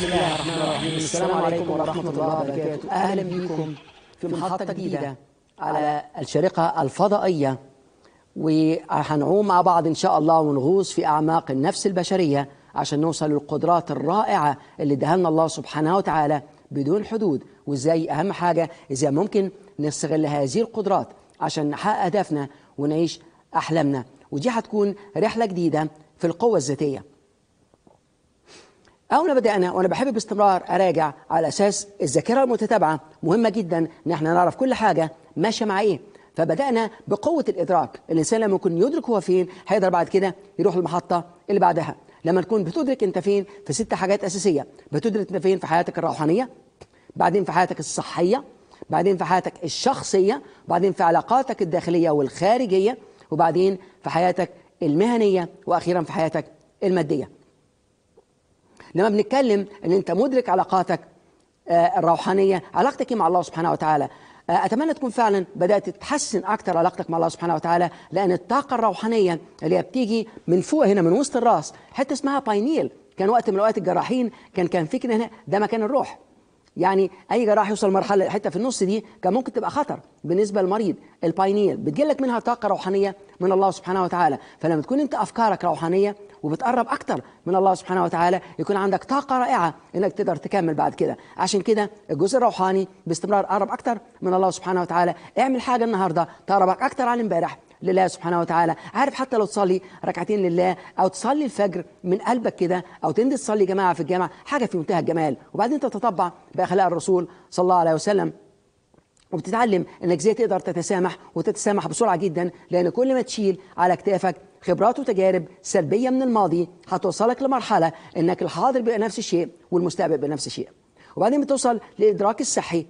بسم الله الرحمن الرحيم السلام عليكم ورحمة الله وبركاته أهلا بكم في محطة جديدة على الشرقة الفضائية وهنعوم مع بعض إن شاء الله ونغوص في أعماق النفس البشرية عشان نوصل للقدرات الرائعة اللي اداها لنا الله سبحانه وتعالى بدون حدود وإزاي أهم حاجة إزاي ممكن نستغل هذه القدرات عشان نحقق أهدافنا ونعيش أحلامنا ودي هتكون رحلة جديدة في القوة الذاتية أول ما بدأنا وأنا بحب باستمرار أراجع على أساس الذاكرة المتتابعة مهمة جدا إن احنا نعرف كل حاجة ماشية مع إيه فبدأنا بقوة الإدراك الإنسان لما يكون يدرك هو فين هيقدر بعد كده يروح المحطة اللي بعدها لما تكون بتدرك أنت فين في ست حاجات أساسية بتدرك أنت فين في حياتك الروحانية بعدين في حياتك الصحية بعدين في حياتك الشخصية بعدين في علاقاتك الداخلية والخارجية وبعدين في حياتك المهنية وأخيرا في حياتك المادية لما بنتكلم ان انت مدرك علاقاتك آه، الروحانيه علاقتك مع الله سبحانه وتعالى آه، اتمنى تكون فعلا بدات تتحسن اكتر علاقتك مع الله سبحانه وتعالى لان الطاقه الروحانيه اللي هي بتيجي من فوق هنا من وسط الراس حته اسمها باينيل كان وقت من اوقات الجراحين كان كان فكر هنا ده مكان الروح يعني اي جراح يوصل لمرحله حته في النص دي كان ممكن تبقى خطر بالنسبه للمريض الباينيل بتجيلك منها طاقه روحانيه من الله سبحانه وتعالى فلما تكون انت افكارك روحانيه وبتقرب اكتر من الله سبحانه وتعالى يكون عندك طاقه رائعه انك تقدر تكمل بعد كده عشان كده الجزء الروحاني باستمرار قرب اكتر من الله سبحانه وتعالى اعمل حاجه النهارده تقربك اكتر عن امبارح لله سبحانه وتعالى عارف حتى لو تصلي ركعتين لله او تصلي الفجر من قلبك كده او تنزل تصلي جماعه في الجامع حاجه في منتهى الجمال وبعدين تتطبع باخلاق الرسول صلى الله عليه وسلم وبتتعلم انك ازاي تقدر تتسامح وتتسامح بسرعه جدا لان كل ما تشيل على كتافك خبرات وتجارب سلبيه من الماضي هتوصلك لمرحله انك الحاضر بيبقى نفس الشيء والمستقبل بيبقى نفس الشيء وبعدين بتوصل للادراك الصحي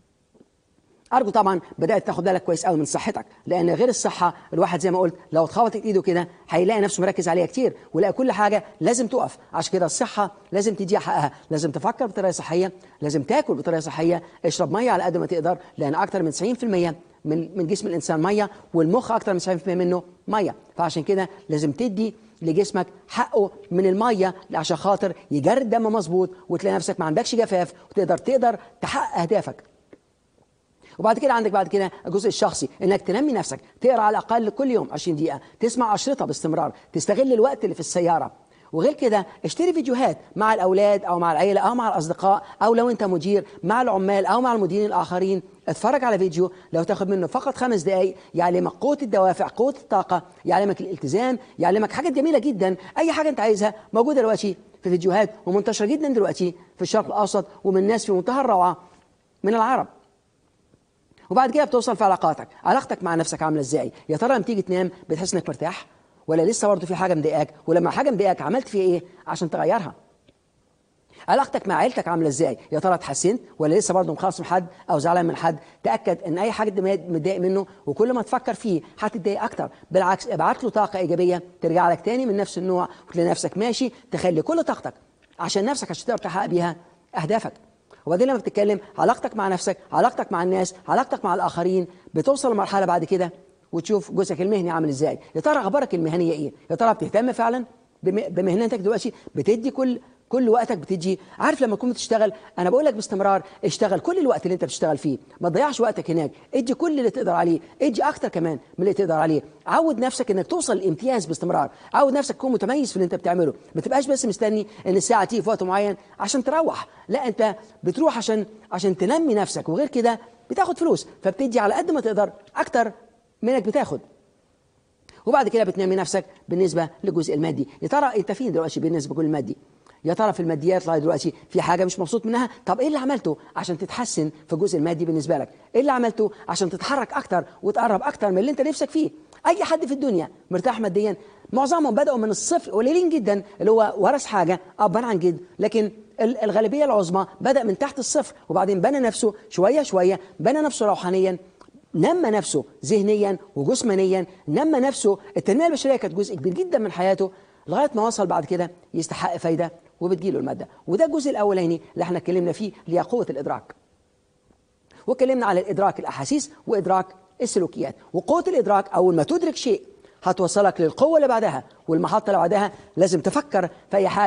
ارجو طبعا بدات تاخد بالك كويس قوي من صحتك لان غير الصحه الواحد زي ما قلت لو اتخبطت ايده كده هيلاقي نفسه مركز عليها كتير ويلاقي كل حاجه لازم تقف عشان كده الصحه لازم تديها حقها لازم تفكر بطريقه صحيه لازم تاكل بطريقه صحيه اشرب ميه على قد ما تقدر لان اكتر من 90% من من جسم الانسان ميه والمخ اكتر من 90% منه ميه فعشان كده لازم تدي لجسمك حقه من الميه عشان خاطر يجري الدم مظبوط وتلاقي نفسك ما عندكش جفاف وتقدر تقدر تحقق اهدافك وبعد كده عندك بعد كده الجزء الشخصي انك تنمي نفسك تقرا على الاقل كل يوم 20 دقيقه تسمع اشرطه باستمرار تستغل الوقت اللي في السياره وغير كده اشتري فيديوهات مع الاولاد او مع العيله او مع الاصدقاء او لو انت مدير مع العمال او مع المديرين الاخرين اتفرج على فيديو لو تاخد منه فقط خمس دقائق يعلمك قوه الدوافع قوه الطاقه يعلمك الالتزام يعلمك حاجات جميله جدا اي حاجه انت عايزها موجوده دلوقتي في فيديوهات ومنتشره جدا دلوقتي في الشرق الاوسط ومن ناس في منتهى الروعه من العرب وبعد كده بتوصل في علاقاتك علاقتك مع نفسك عامله ازاي يا ترى لما تيجي تنام بتحس انك مرتاح ولا لسه برضه في حاجه مضايقاك ولما حاجه مضايقاك عملت فيها ايه عشان تغيرها علاقتك مع عيلتك عامله ازاي يا ترى اتحسنت ولا لسه برضه مخاصم حد او زعلان من حد تاكد ان اي حاجه متضايق منه وكل ما تفكر فيه هتتضايق اكتر بالعكس ابعت له طاقه ايجابيه ترجع لك تاني من نفس النوع وتلاقي نفسك ماشي تخلي كل طاقتك عشان نفسك عشان تقدر تحقق بيها اهدافك وبعدين لما بتتكلم علاقتك مع نفسك علاقتك مع الناس علاقتك مع الاخرين بتوصل لمرحله بعد كده وتشوف جزءك المهني عامل ازاي يا ترى اخبارك المهنيه ايه يا ترى بتهتم فعلا بمهنتك دلوقتي بتدي كل كل وقتك بتدي عارف لما تكون بتشتغل انا بقول لك باستمرار اشتغل كل الوقت اللي انت بتشتغل فيه ما تضيعش وقتك هناك ادي كل اللي تقدر عليه ادي اكتر كمان من اللي تقدر عليه عود نفسك انك توصل للامتياز باستمرار عود نفسك تكون متميز في اللي انت بتعمله ما تبقاش بس مستني ان الساعه تيجي في وقت معين عشان تروح لا انت بتروح عشان عشان تنمي نفسك وغير كده بتاخد فلوس فبتدي على قد ما تقدر اكتر منك بتاخد وبعد كده بتنمي نفسك بالنسبه للجزء المادي يا ترى انت فين دلوقتي بالنسبه لكل المادي يا ترى في الماديات لغايه دلوقتي في حاجه مش مبسوط منها طب ايه اللي عملته عشان تتحسن في الجزء المادي بالنسبه لك ايه اللي عملته عشان تتحرك اكتر وتقرب اكتر من اللي انت نفسك فيه اي حد في الدنيا مرتاح ماديا معظمهم بداوا من الصفر قليلين جدا اللي هو ورث حاجه ابا عن جد لكن الغالبيه العظمى بدا من تحت الصفر وبعدين بنى نفسه شويه شويه بنى نفسه روحانيا نمى نفسه ذهنيا وجسمانيا نمى نفسه التنميه البشريه كانت جزء كبير جدا من حياته لغايه ما وصل بعد كده يستحق فايده وبتجيله الماده وده الجزء الاولاني اللي احنا اتكلمنا فيه اللي هي قوه الادراك واتكلمنا على الادراك الاحاسيس وادراك السلوكيات وقوه الادراك اول ما تدرك شيء هتوصلك للقوه اللي بعدها والمحطه اللي بعدها لازم تفكر في اي حاجه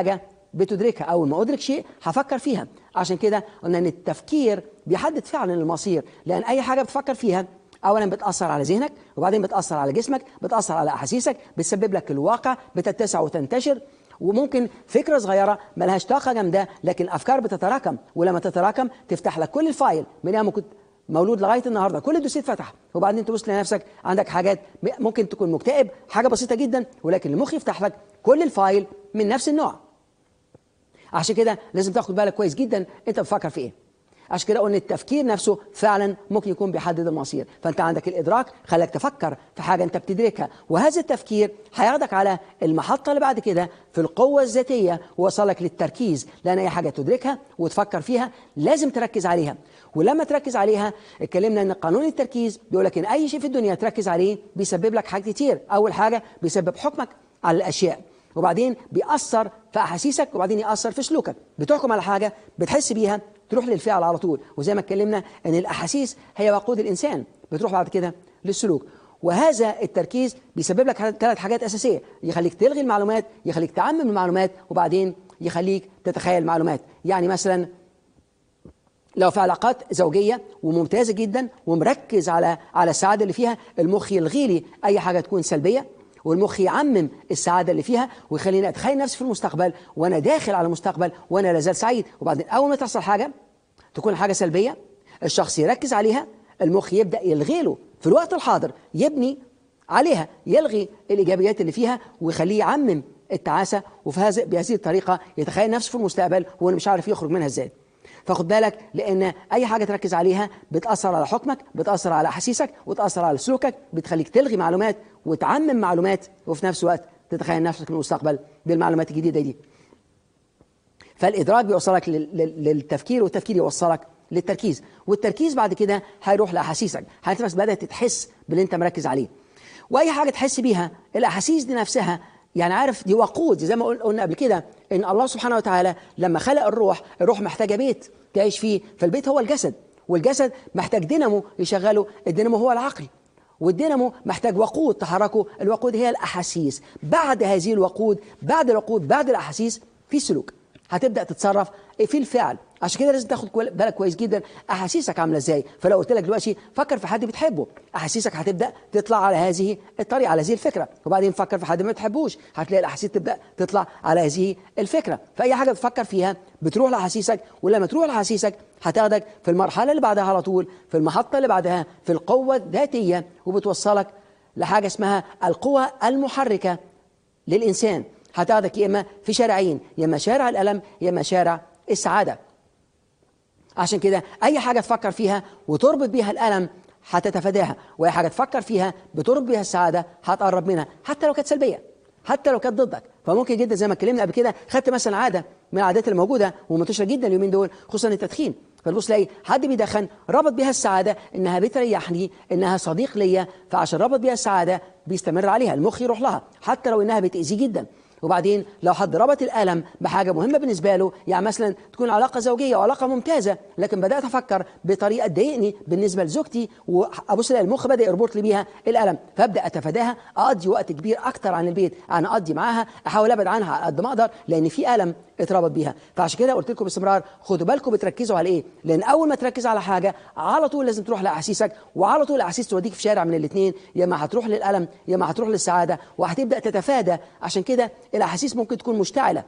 بتدركها اول ما ادرك شيء هفكر فيها عشان كده قلنا ان التفكير بيحدد فعلا المصير لان اي حاجه بتفكر فيها اولا بتاثر على ذهنك وبعدين بتاثر على جسمك بتاثر على احاسيسك بتسبب لك الواقع بتتسع وتنتشر وممكن فكره صغيره ملهاش طاقه جامده لكن الافكار بتتراكم ولما تتراكم تفتح لك كل الفايل من يوم كنت مولود لغايه النهارده كل الدوسيت فتح وبعدين تبص لنفسك عندك حاجات ممكن تكون مكتئب حاجه بسيطه جدا ولكن المخ يفتح لك كل الفايل من نفس النوع عشان كده لازم تاخد بالك كويس جدا انت بتفكر في ايه عشان كده قلنا التفكير نفسه فعلا ممكن يكون بيحدد المصير فانت عندك الادراك خلاك تفكر في حاجه انت بتدركها وهذا التفكير هياخدك على المحطه اللي بعد كده في القوه الذاتيه ووصلك للتركيز لان اي حاجه تدركها وتفكر فيها لازم تركز عليها ولما تركز عليها اتكلمنا ان قانون التركيز بيقول لك ان اي شيء في الدنيا تركز عليه بيسبب لك حاجات كتير اول حاجه بيسبب حكمك على الاشياء وبعدين بيأثر في أحاسيسك وبعدين يأثر في سلوكك بتحكم على حاجة بتحس بيها تروح للفعل على طول وزي ما اتكلمنا ان الأحاسيس هي وقود الإنسان بتروح بعد كده للسلوك وهذا التركيز بيسبب لك ثلاث حاجات أساسية يخليك تلغي المعلومات يخليك تعمم المعلومات وبعدين يخليك تتخيل معلومات يعني مثلا لو في علاقات زوجية وممتازة جدا ومركز على على السعادة اللي فيها المخ يلغي لي أي حاجة تكون سلبية والمخ يعمم السعادة اللي فيها ويخليني أتخيل نفسي في المستقبل وأنا داخل على المستقبل وأنا لازال سعيد وبعدين أول ما تحصل حاجة تكون حاجة سلبية الشخص يركز عليها المخ يبدأ يلغي له في الوقت الحاضر يبني عليها يلغي الإيجابيات اللي فيها ويخليه يعمم التعاسة وفي هذا بهذه الطريقة يتخيل نفسه في المستقبل وأنا مش عارف يخرج منها إزاي فخد بالك لان اي حاجه تركز عليها بتاثر على حكمك بتاثر على احاسيسك وتاثر على سلوكك بتخليك تلغي معلومات وتعمم معلومات وفي نفس الوقت تتخيل نفسك في المستقبل بالمعلومات الجديده دي فالادراك بيوصلك للتفكير والتفكير يوصلك للتركيز والتركيز بعد كده هيروح لاحاسيسك هتبقى بدات تحس باللي انت مركز عليه واي حاجه تحس بيها الاحاسيس دي نفسها يعني عارف دي وقود زي ما قلنا قبل كده ان الله سبحانه وتعالى لما خلق الروح الروح محتاجه بيت تعيش فيه فالبيت هو الجسد والجسد محتاج دينامو يشغله الدينامو هو العقل والدينامو محتاج وقود تحركه الوقود هي الاحاسيس بعد هذه الوقود بعد الوقود بعد الاحاسيس في سلوك هتبدا تتصرف في الفعل عشان كده لازم تاخد بالك كويس جدا احاسيسك عامله ازاي فلو قلت لك دلوقتي فكر في حد بتحبه احاسيسك هتبدا تطلع على هذه الطريقه على هذه الفكره وبعدين فكر في حد ما بتحبوش هتلاقي الاحاسيس تبدا تطلع على هذه الفكره فاي حاجه بتفكر فيها بتروح لاحاسيسك ولما تروح لاحاسيسك هتاخدك في المرحله اللي بعدها على طول في المحطه اللي بعدها في القوه الذاتيه وبتوصلك لحاجه اسمها القوه المحركه للانسان هتاخدك يا اما في شارعين يا اما شارع الالم يا اما شارع السعاده عشان كده اي حاجه تفكر فيها وتربط بيها الالم هتتفاداها واي حاجه تفكر فيها بتربط بيها السعاده هتقرب منها حتى لو كانت سلبيه حتى لو كانت ضدك فممكن جدا زي ما اتكلمنا قبل كده خدت مثلا عاده من العادات الموجوده ومنتشره جدا اليومين دول خصوصا التدخين فتبص تلاقي حد بيدخن ربط بيها السعاده انها بتريحني انها صديق ليا فعشان ربط بيها السعاده بيستمر عليها المخ يروح لها حتى لو انها بتاذيه جدا وبعدين لو حد ربط الألم بحاجة مهمة بالنسبة له يعني مثلا تكون علاقة زوجية أو علاقة ممتازة لكن بدأت أفكر بطريقة تضايقني بالنسبة لزوجتي وأبص الاقي المخ بدأ يربط لي بيها الألم فأبدأ أتفاداها أقضي وقت كبير أكتر عن البيت أنا أقضي معاها أحاول أبعد عنها على قد ما أقدر لأن في ألم اتربط بيها فعشان كده قلت لكم باستمرار خدوا بالكم بتركزوا على ايه لان اول ما تركز على حاجه على طول لازم تروح لاحاسيسك وعلى طول الاحاسيس توديك في شارع من الاثنين يا اما هتروح للالم يا اما هتروح للسعاده وهتبدا تتفادى عشان كده الاحاسيس ممكن تكون مشتعله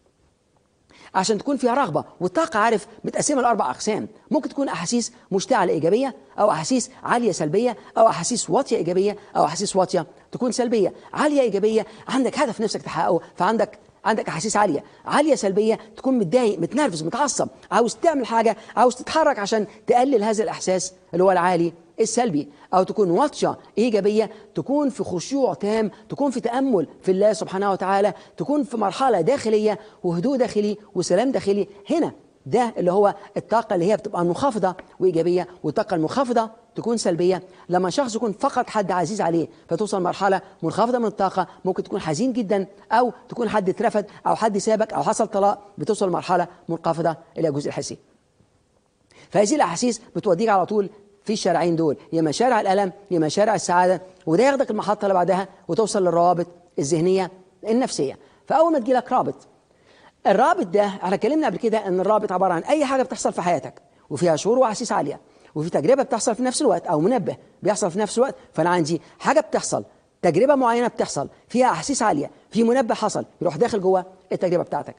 عشان تكون فيها رغبة والطاقة عارف متقسمة لأربع أقسام ممكن تكون أحاسيس مشتعلة إيجابية أو أحاسيس عالية سلبية أو أحاسيس واطية إيجابية أو أحاسيس واطية تكون سلبية عالية إيجابية عندك هدف نفسك تحققه فعندك عندك احاسيس عاليه عاليه سلبيه تكون متضايق متنرفز متعصب عاوز تعمل حاجه عاوز تتحرك عشان تقلل هذا الاحساس اللي هو العالي السلبي او تكون واطيه ايجابيه تكون في خشوع تام تكون في تامل في الله سبحانه وتعالى تكون في مرحله داخليه وهدوء داخلي وسلام داخلي هنا ده اللي هو الطاقه اللي هي بتبقى منخفضه وايجابيه والطاقه المنخفضه تكون سلبيه لما شخص يكون فقد حد عزيز عليه فتوصل مرحله منخفضه من الطاقه ممكن تكون حزين جدا او تكون حد اترفد او حد سابك او حصل طلاق بتوصل مرحله منخفضه الى الجزء الحسي فهذه الاحاسيس بتوديك على طول في الشارعين دول يا اما شارع الالم يا اما شارع السعاده وده ياخدك المحطه اللي بعدها وتوصل للروابط الذهنيه النفسيه فاول ما تجي لك رابط الرابط ده احنا اتكلمنا قبل كده ان الرابط عباره عن اي حاجه بتحصل في حياتك وفيها شعور واحاسيس عاليه وفي تجربه بتحصل في نفس الوقت او منبه بيحصل في نفس الوقت فانا عندي حاجه بتحصل تجربه معينه بتحصل فيها احاسيس عاليه في منبه حصل يروح داخل جوه التجربه بتاعتك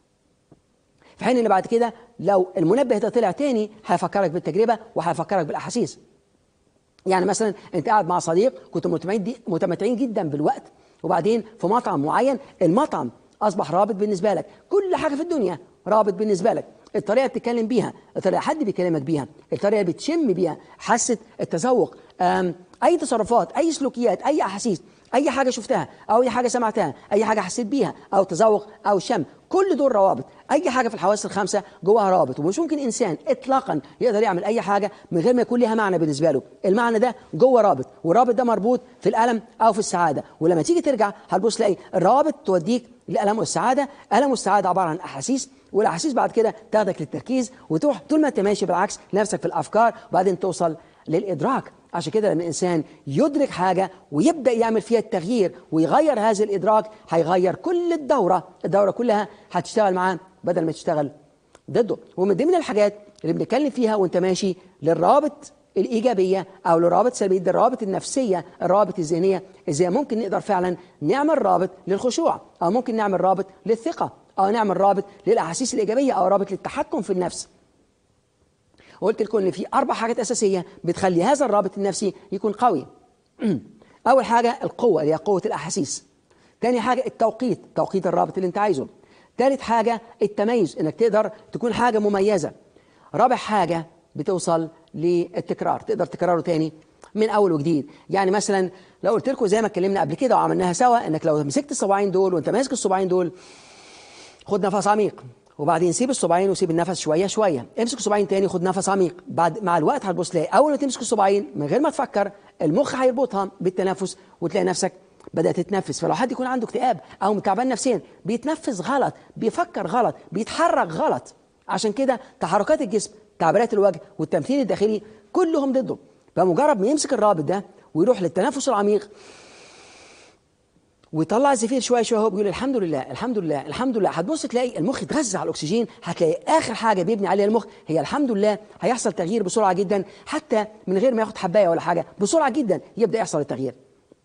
في حين ان بعد كده لو المنبه ده طلع تاني هيفكرك بالتجربه وهيفكرك بالاحاسيس يعني مثلا انت قاعد مع صديق كنتوا متمتعين متمتعين جدا بالوقت وبعدين في مطعم معين المطعم اصبح رابط بالنسبه لك كل حاجه في الدنيا رابط بالنسبه لك الطريقه اللي بتتكلم بيها الطريقه حد بيكلمك بيها الطريقه اللي بتشم بيها حاسه التذوق اي تصرفات اي سلوكيات اي احاسيس اي حاجه شفتها او اي حاجه سمعتها اي حاجه حسيت بيها او تذوق او شم كل دول روابط اي حاجه في الحواس الخمسه جواها رابط ومش ممكن انسان اطلاقا يقدر يعمل اي حاجه من غير ما يكون لها معنى بالنسبه له المعنى ده جوه رابط والرابط ده مربوط في الالم او في السعاده ولما تيجي ترجع هتبص تلاقي الروابط توديك للالم والسعاده الم والسعاده عباره عن احاسيس والاحاسيس بعد كده تاخدك للتركيز وتروح طول ما انت ماشي بالعكس نفسك في الافكار وبعدين توصل للادراك عشان كده لما الانسان يدرك حاجه ويبدا يعمل فيها التغيير ويغير هذا الادراك هيغير كل الدوره الدوره كلها هتشتغل معاه بدل ما تشتغل ضده ومن ضمن الحاجات اللي بنتكلم فيها وانت ماشي للرابط الايجابيه او للرابط السلبيه دي الروابط النفسيه الروابط الذهنيه ازاي ممكن نقدر فعلا نعمل رابط للخشوع او ممكن نعمل رابط للثقه او نعمل رابط للاحاسيس الايجابيه او رابط للتحكم في النفس وقلت لكم ان في اربع حاجات اساسيه بتخلي هذا الرابط النفسي يكون قوي اول حاجه القوه اللي هي قوه الاحاسيس تاني حاجه التوقيت توقيت الرابط اللي انت عايزه تالت حاجه التميز انك تقدر تكون حاجه مميزه رابع حاجه بتوصل للتكرار تقدر تكرره تاني من اول وجديد يعني مثلا لو قلت لكم زي ما اتكلمنا قبل كده وعملناها سوا انك لو مسكت الصباعين دول وانت ماسك الصباعين دول خد نفس عميق وبعدين سيب الصباعين وسيب النفس شويه شويه امسك الصباعين تاني خد نفس عميق بعد مع الوقت هتبص تلاقي اول ما تمسك الصباعين من غير ما تفكر المخ هيربطها بالتنفس وتلاقي نفسك بدات تتنفس فلو حد يكون عنده اكتئاب او تعبان نفسيا بيتنفس غلط بيفكر غلط بيتحرك غلط عشان كده تحركات الجسم تعبيرات الوجه والتمثيل الداخلي كلهم ضده فمجرد ما يمسك الرابط ده ويروح للتنفس العميق ويطلع الزفير شويه شويه هو بيقول الحمد لله الحمد لله الحمد لله هتبص تلاقي المخ يتغذى على الاكسجين هتلاقي اخر حاجه بيبني عليها المخ هي الحمد لله هيحصل تغيير بسرعه جدا حتى من غير ما ياخد حبايه ولا حاجه بسرعه جدا يبدا يحصل التغيير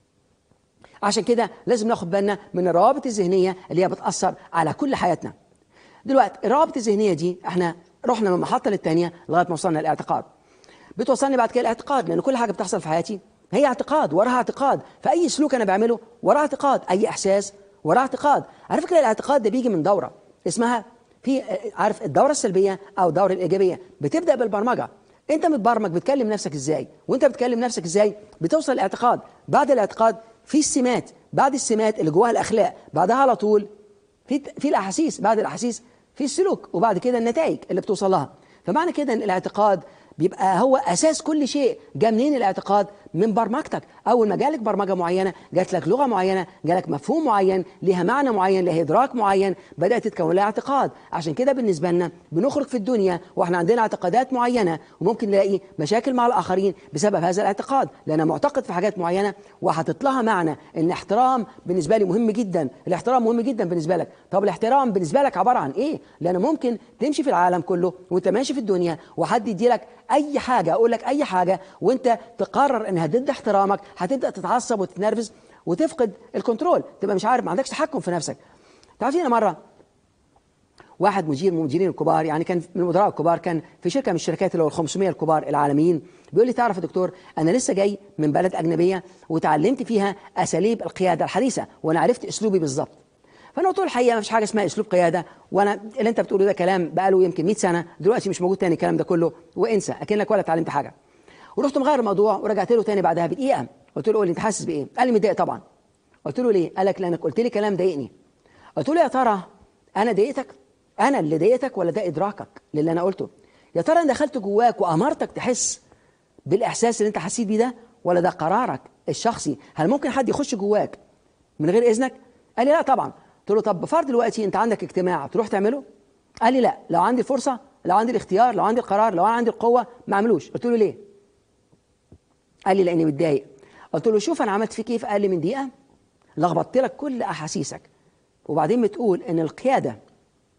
عشان كده لازم ناخد بالنا من الروابط الذهنيه اللي هي بتاثر على كل حياتنا دلوقتي الروابط الذهنيه دي احنا رحنا من محطه للثانيه لغايه ما وصلنا للاعتقاد بتوصلني بعد كده الاعتقاد لان كل حاجه بتحصل في حياتي هي اعتقاد وراها اعتقاد فاي سلوك انا بعمله وراه اعتقاد اي احساس وراه اعتقاد على فكره الاعتقاد ده بيجي من دوره اسمها في عارف الدوره السلبيه او الدوره الايجابيه بتبدا بالبرمجه انت متبرمج بتكلم نفسك ازاي وانت بتكلم نفسك ازاي بتوصل الاعتقاد بعد الاعتقاد في السمات بعد السمات اللي جواها الاخلاق بعدها على طول في في الاحاسيس بعد الاحاسيس في السلوك وبعد كده النتائج اللي بتوصل لها فمعنى كده ان الاعتقاد بيبقى هو اساس كل شيء جاء منين الاعتقاد من برمجتك اول ما جالك برمجه معينه جات لك لغه معينه جالك مفهوم معين ليها معنى معين لها ادراك معين بدات تتكون لها اعتقاد عشان كده بالنسبه لنا بنخرج في الدنيا واحنا عندنا اعتقادات معينه وممكن نلاقي مشاكل مع الاخرين بسبب هذا الاعتقاد لان معتقد في حاجات معينه وحاطط لها معنى ان احترام بالنسبه لي مهم جدا الاحترام مهم جدا بالنسبه لك طب الاحترام بالنسبه لك عباره عن ايه لان ممكن تمشي في العالم كله وانت ماشي في الدنيا وحد يديلك اي حاجه اقول لك اي حاجه وانت تقرر انها ضد احترامك هتبدا تتعصب وتتنرفز وتفقد الكنترول تبقى مش عارف ما عندكش تحكم في نفسك تعرفين مره واحد مدير من المديرين الكبار يعني كان من المدراء الكبار كان في شركه من الشركات اللي هو ال 500 الكبار العالميين بيقول لي تعرف يا دكتور انا لسه جاي من بلد اجنبيه وتعلمت فيها اساليب القياده الحديثه وانا عرفت اسلوبي بالظبط فانا قلت له الحقيقه ما فيش حاجه اسمها اسلوب قياده وانا اللي انت بتقوله ده كلام بقاله يمكن 100 سنه دلوقتي مش موجود تاني الكلام ده كله وانسى اكنك ولا اتعلمت حاجه ورحت مغير الموضوع ورجعت له تاني بعدها بدقيقه قلت له قول لي انت حاسس بايه؟ قال لي متضايق طبعا قلت له ليه؟ قال لك لانك قلت لي كلام ضايقني قلت له يا ترى انا ضايقتك؟ انا اللي ضايقتك ولا ده ادراكك للي انا قلته؟ يا ترى انا دخلت جواك وامرتك تحس بالاحساس اللي انت حسيت بيه ده ولا ده قرارك الشخصي؟ هل ممكن حد يخش جواك من غير اذنك؟ قال لي لا طبعا قلت له طب بفرض دلوقتي انت عندك اجتماع تروح تعمله؟ قال لي لا لو عندي الفرصه لو عندي الاختيار لو عندي القرار لو عندي القوه ما اعملوش قلت له ليه؟ قال لي لاني متضايق قلت له شوف انا عملت فيك ايه في اقل من دقيقه لخبطت لك كل احاسيسك وبعدين بتقول ان القياده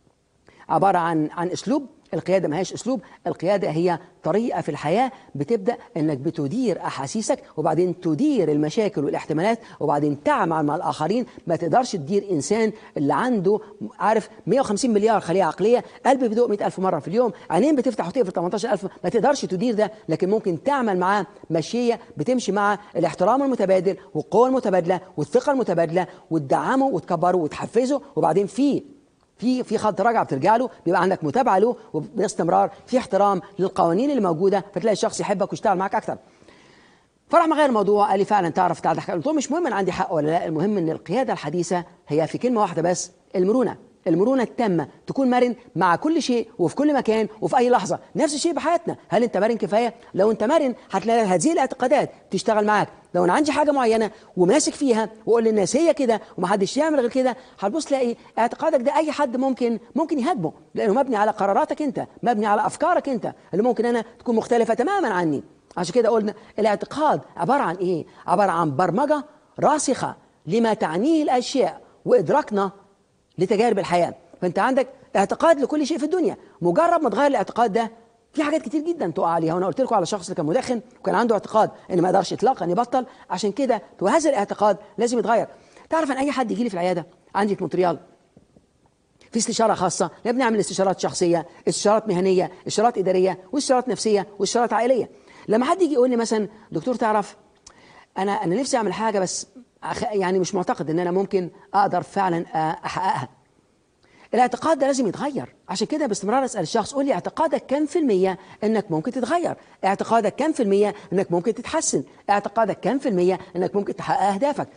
عباره عن عن اسلوب القيادة ما هيش أسلوب القيادة هي طريقة في الحياة بتبدأ أنك بتدير أحاسيسك وبعدين تدير المشاكل والاحتمالات وبعدين تعمل مع الآخرين ما تقدرش تدير إنسان اللي عنده عارف 150 مليار خلية عقلية قلب بيدق 100 ألف مرة في اليوم عينين بتفتح وتقفل 18000 ما تقدرش تدير ده لكن ممكن تعمل معاه مشية بتمشي مع الاحترام المتبادل والقوة المتبادلة والثقة المتبادلة وتدعمه وتكبره وتحفزه وبعدين في في في خط رجعه بترجع له بيبقى عندك متابعه له وباستمرار في احترام للقوانين اللي موجوده فتلاقي الشخص يحبك ويشتغل معاك اكتر فراح مغير الموضوع قال لي فعلا تعرف تعرف قلت له مش مهم انا عندي حق ولا لا المهم ان القياده الحديثه هي في كلمه واحده بس المرونه المرونه التامه تكون مرن مع كل شيء وفي كل مكان وفي اي لحظه نفس الشيء بحياتنا هل انت مرن كفايه لو انت مرن هتلاقي هذه الاعتقادات تشتغل معاك لو انا عندي حاجه معينه وماسك فيها واقول للناس هي كده ومحدش يعمل غير كده هتبص تلاقي اعتقادك ده اي حد ممكن ممكن يهاجمه لانه مبني على قراراتك انت مبني على افكارك انت اللي ممكن انا تكون مختلفه تماما عني عشان كده قلنا الاعتقاد عباره عن ايه عباره عن برمجه راسخه لما تعنيه الاشياء وادراكنا لتجارب الحياه فانت عندك اعتقاد لكل شيء في الدنيا مجرد ما تغير الاعتقاد ده في حاجات كتير جدا تقع عليها وانا قلت لكم على شخص اللي كان مدخن وكان عنده اعتقاد ان ما يقدرش اطلاقا يبطل عشان كده وهذا الاعتقاد لازم يتغير تعرف ان اي حد يجي لي في العياده عندي في مونتريال في استشاره خاصه لا بنعمل استشارات شخصيه استشارات مهنيه استشارات اداريه واستشارات نفسيه واستشارات عائليه لما حد يجي يقول لي مثلا دكتور تعرف انا انا نفسي اعمل حاجه بس يعني مش معتقد ان انا ممكن اقدر فعلا احققها الاعتقاد ده لازم يتغير عشان كده باستمرار اسال الشخص قول لي اعتقادك كم في المية انك ممكن تتغير اعتقادك كم في المية انك ممكن تتحسن اعتقادك كم في المية انك ممكن تحقق اهدافك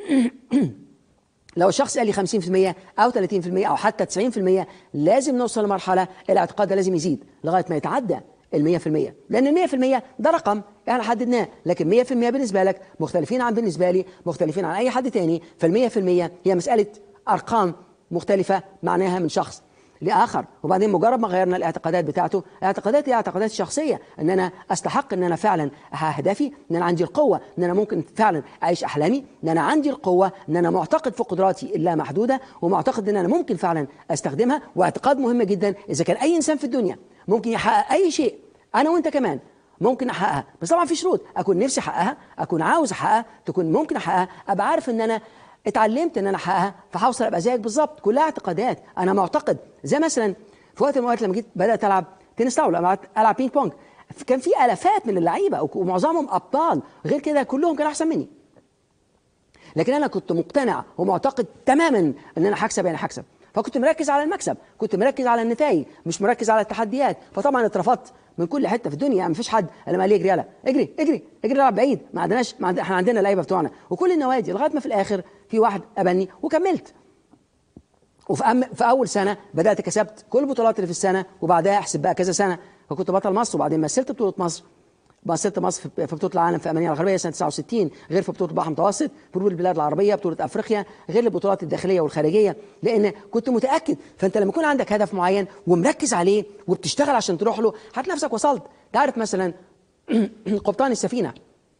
لو الشخص قال لي 50% او 30% او حتى 90% لازم نوصل لمرحله الاعتقاد ده لازم يزيد لغايه ما يتعدى ال 100% لان ال 100% ده رقم احنا حددناه لكن 100% بالنسبه لك مختلفين عن بالنسبه لي مختلفين عن اي حد تاني فال 100% هي مساله ارقام مختلفة معناها من شخص لآخر وبعدين مجرد ما غيرنا الاعتقادات بتاعته اعتقاداتي هي اعتقادات شخصية ان انا استحق ان انا فعلا احقق اهدافي ان انا عندي القوة ان انا ممكن فعلا اعيش احلامي ان انا عندي القوة ان انا معتقد في قدراتي اللامحدودة ومعتقد ان انا ممكن فعلا استخدمها واعتقاد مهم جدا اذا كان اي انسان في الدنيا ممكن يحقق اي شيء انا وانت كمان ممكن احققها بس طبعا في شروط اكون نفسي احققها اكون عاوز احققها تكون ممكن احققها ابقى عارف ان انا اتعلمت ان انا احققها فهوصل ابقى زيك بالظبط كلها اعتقادات انا معتقد زي مثلا في وقت من الاوقات لما جيت بدات العب تنس طاوله العب بينج بونج كان في الافات من اللعيبه ومعظمهم ابطال غير كده كلهم كانوا احسن مني لكن انا كنت مقتنع ومعتقد تماما ان انا هكسب يعني هكسب فكنت مركز على المكسب كنت مركز على النتائج مش مركز على التحديات فطبعا اترفضت من كل حته في الدنيا ما فيش حد الا ما قال لي اجري يلا اجري اجري اجري العب بعيد ما عندناش ما عند... احنا عندنا لعيبه بتوعنا وكل النوادي لغايه ما في الاخر في واحد قبلني وكملت وفي أم... في اول سنه بدات كسبت كل البطولات اللي في السنه وبعدها احسب بقى كذا سنه فكنت بطل مصر وبعدين مثلت بطوله مصر مثلت مصر في بطوله العالم في امانيه الغربيه سنه 69 غير في بطوله البحر المتوسط بطوله البلاد العربيه بطوله افريقيا غير البطولات الداخليه والخارجيه لان كنت متاكد فانت لما يكون عندك هدف معين ومركز عليه وبتشتغل عشان تروح له هتلاقي نفسك وصلت تعرف مثلا قبطان السفينه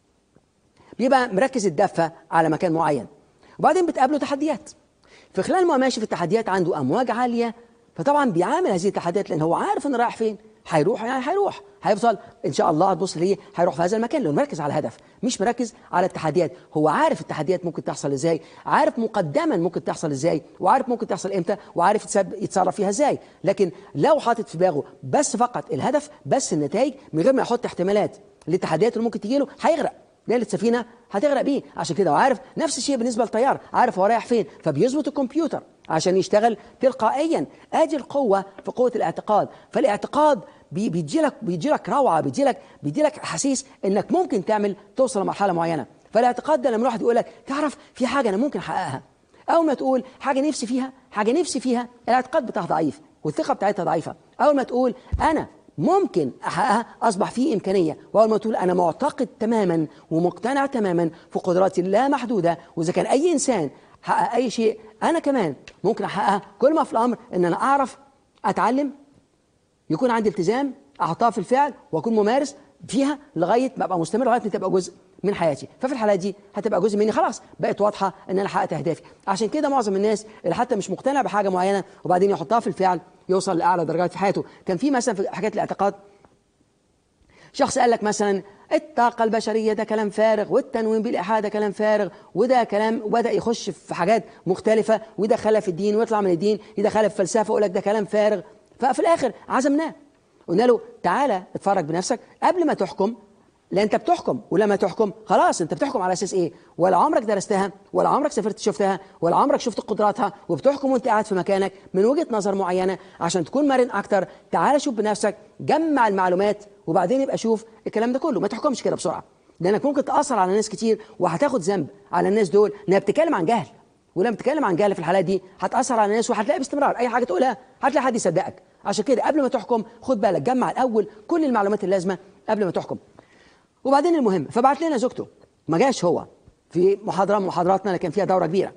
بيبقى مركز الدفه على مكان معين وبعدين بتقابله تحديات في خلال ما ماشي في التحديات عنده امواج عاليه فطبعا بيعامل هذه التحديات لان هو عارف انه رايح فين هيروح يعني هيروح هيوصل ان شاء الله هتبص ليه هيروح في هذا المكان لانه مركز على الهدف مش مركز على التحديات هو عارف التحديات ممكن تحصل ازاي عارف مقدما ممكن تحصل ازاي وعارف ممكن تحصل امتى وعارف يتصرف فيها ازاي لكن لو حاطط في دماغه بس فقط الهدف بس النتائج من غير ما يحط احتمالات للتحديات اللي ممكن تجي له هيغرق ليلة السفينة هتغرق بيه عشان كده وعارف نفس الشيء بالنسبة للطيار عارف هو رايح فين فبيظبط الكمبيوتر عشان يشتغل تلقائيا ادي القوة في قوة الاعتقاد فالاعتقاد بيدي لك بيدي لك روعه بيدي لك بيدي لك احاسيس انك ممكن تعمل توصل لمرحله معينه فالاعتقاد ده لما الواحد يقول لك تعرف في حاجه انا ممكن احققها اول ما تقول حاجه نفسي فيها حاجه نفسي فيها الاعتقاد بتاعها ضعيف والثقه بتاعتها ضعيفه اول ما تقول انا ممكن احققها اصبح في امكانيه واول ما تقول انا معتقد تماما ومقتنع تماما في قدراتي اللامحدوده واذا كان اي انسان حقق اي شيء انا كمان ممكن احققها كل ما في الامر ان انا اعرف اتعلم يكون عندي التزام احطها في الفعل واكون ممارس فيها لغايه ما ابقى مستمر لغايه ما تبقى جزء من حياتي ففي الحالة دي هتبقى جزء مني خلاص بقت واضحة ان انا حققت اهدافي عشان كده معظم الناس اللي حتى مش مقتنع بحاجة معينة وبعدين يحطها في الفعل يوصل لاعلى درجات في حياته كان في مثلا في حاجات الاعتقاد شخص قال لك مثلا الطاقة البشرية ده كلام فارغ والتنويم بالإيحاء ده كلام فارغ وده كلام وبدأ يخش في حاجات مختلفة ويدخلها في الدين ويطلع من الدين يدخلها في فلسفة ويقول لك ده كلام فارغ ففي الآخر عزمناه قلنا له تعالى اتفرج بنفسك قبل ما تحكم لا انت بتحكم ولما تحكم خلاص انت بتحكم على اساس ايه ولا عمرك درستها ولا عمرك سافرت شفتها ولا عمرك شفت قدراتها وبتحكم وانت قاعد في مكانك من وجهه نظر معينه عشان تكون مرن اكتر تعال شوف بنفسك جمع المعلومات وبعدين يبقى شوف الكلام ده كله ما تحكمش كده بسرعه لانك ممكن تاثر على ناس كتير وهتاخد ذنب على الناس دول انها بتتكلم عن جهل ولما بتتكلم عن جهل في الحالات دي هتاثر على الناس وهتلاقي باستمرار اي حاجه تقولها هتلاقي حد يصدقك عشان كده قبل ما تحكم خد بالك جمع الاول كل المعلومات اللازمه قبل ما تحكم وبعدين المهم فبعت لنا زوجته ما جاش هو في محاضره من محاضراتنا اللي كان فيها دوره كبيره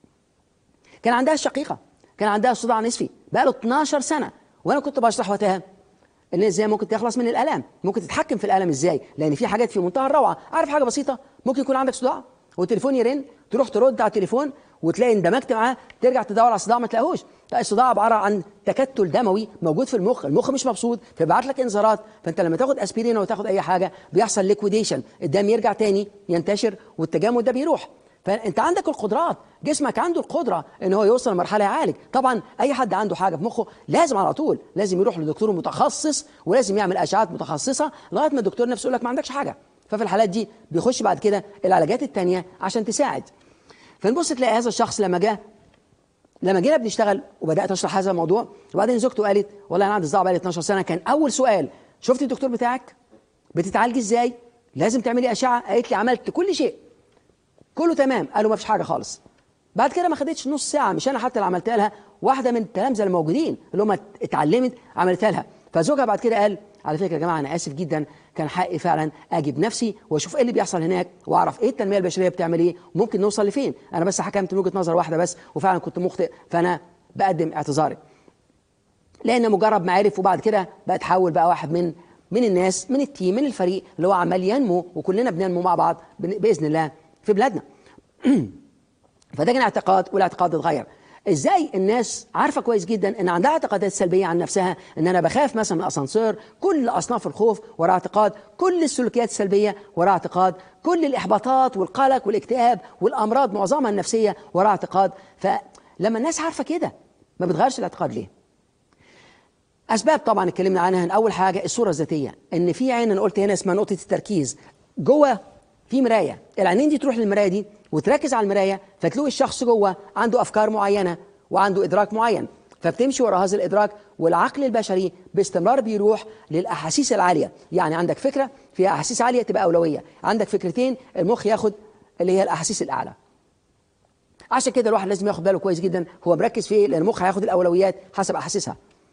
كان عندها الشقيقه كان عندها صداع نصفي بقى له 12 سنه وانا كنت بشرح وقتها ان ازاي ممكن تخلص من الالام ممكن تتحكم في الالم ازاي لان في حاجات في منتهى الروعه عارف حاجه بسيطه ممكن يكون عندك صداع والتليفون يرن تروح ترد على التليفون وتلاقي اندمجت معاه ترجع تدور على الصداع ما تلاقيهوش لا الصداع عباره عن تكتل دموي موجود في المخ المخ مش مبسوط فيبعت لك انذارات فانت لما تاخد اسبرين او تاخد اي حاجه بيحصل ليكويديشن الدم يرجع تاني ينتشر والتجمد ده بيروح فانت عندك القدرات جسمك عنده القدره ان هو يوصل لمرحله يعالج طبعا اي حد عنده حاجه في مخه لازم على طول لازم يروح لدكتور متخصص ولازم يعمل اشعات متخصصه لغايه ما الدكتور نفسه يقول لك ما عندكش حاجه ففي الحالات دي بيخش بعد كده العلاجات التانية عشان تساعد فنبص تلاقي هذا الشخص لما جه لما جينا بنشتغل وبدات اشرح هذا الموضوع وبعدين زوجته قالت والله انا عندي صداع بقالي 12 سنه كان اول سؤال شفت الدكتور بتاعك بتتعالجي ازاي لازم تعملي اشعه قالت لي عملت كل شيء كله تمام قالوا ما فيش حاجه خالص بعد كده ما خدتش نص ساعه مش انا حتى اللي عملتها لها واحده من التلامذه الموجودين اللي هم اتعلمت عملتها لها فزوجها بعد كده قال على فكره يا جماعه انا اسف جدا كان حقي فعلا اجي بنفسي واشوف ايه اللي بيحصل هناك واعرف ايه التنميه البشريه بتعمل ايه وممكن نوصل لفين انا بس حكمت من وجهه نظر واحده بس وفعلا كنت مخطئ فانا بقدم اعتذاري لان مجرد ما عرف وبعد كده بقى تحول بقى واحد من من الناس من التيم من الفريق اللي هو عمال ينمو وكلنا بننمو مع بعض باذن الله في بلادنا فده كان اعتقاد والاعتقاد اتغير ازاي الناس عارفه كويس جدا ان عندها اعتقادات سلبيه عن نفسها ان انا بخاف مثلا من الاسانسير كل اصناف الخوف وراء اعتقاد كل السلوكيات السلبيه وراء اعتقاد كل الاحباطات والقلق والاكتئاب والامراض معظمها النفسيه وراء اعتقاد فلما الناس عارفه كده ما بتغيرش الاعتقاد ليه اسباب طبعا اتكلمنا عنها اول حاجه الصوره الذاتيه ان في عين انا قلت هنا اسمها نقطه التركيز جوه في مرايه العينين دي تروح للمرايه دي وتركز على المرايه فتلاقي الشخص جوه عنده افكار معينه وعنده ادراك معين فبتمشي ورا هذا الادراك والعقل البشري باستمرار بيروح للاحاسيس العاليه يعني عندك فكره فيها احاسيس عاليه تبقى اولويه عندك فكرتين المخ ياخد اللي هي الاحاسيس الاعلى عشان كده الواحد لازم ياخد باله كويس جدا هو مركز في ايه لان المخ هياخد الاولويات حسب احاسيسها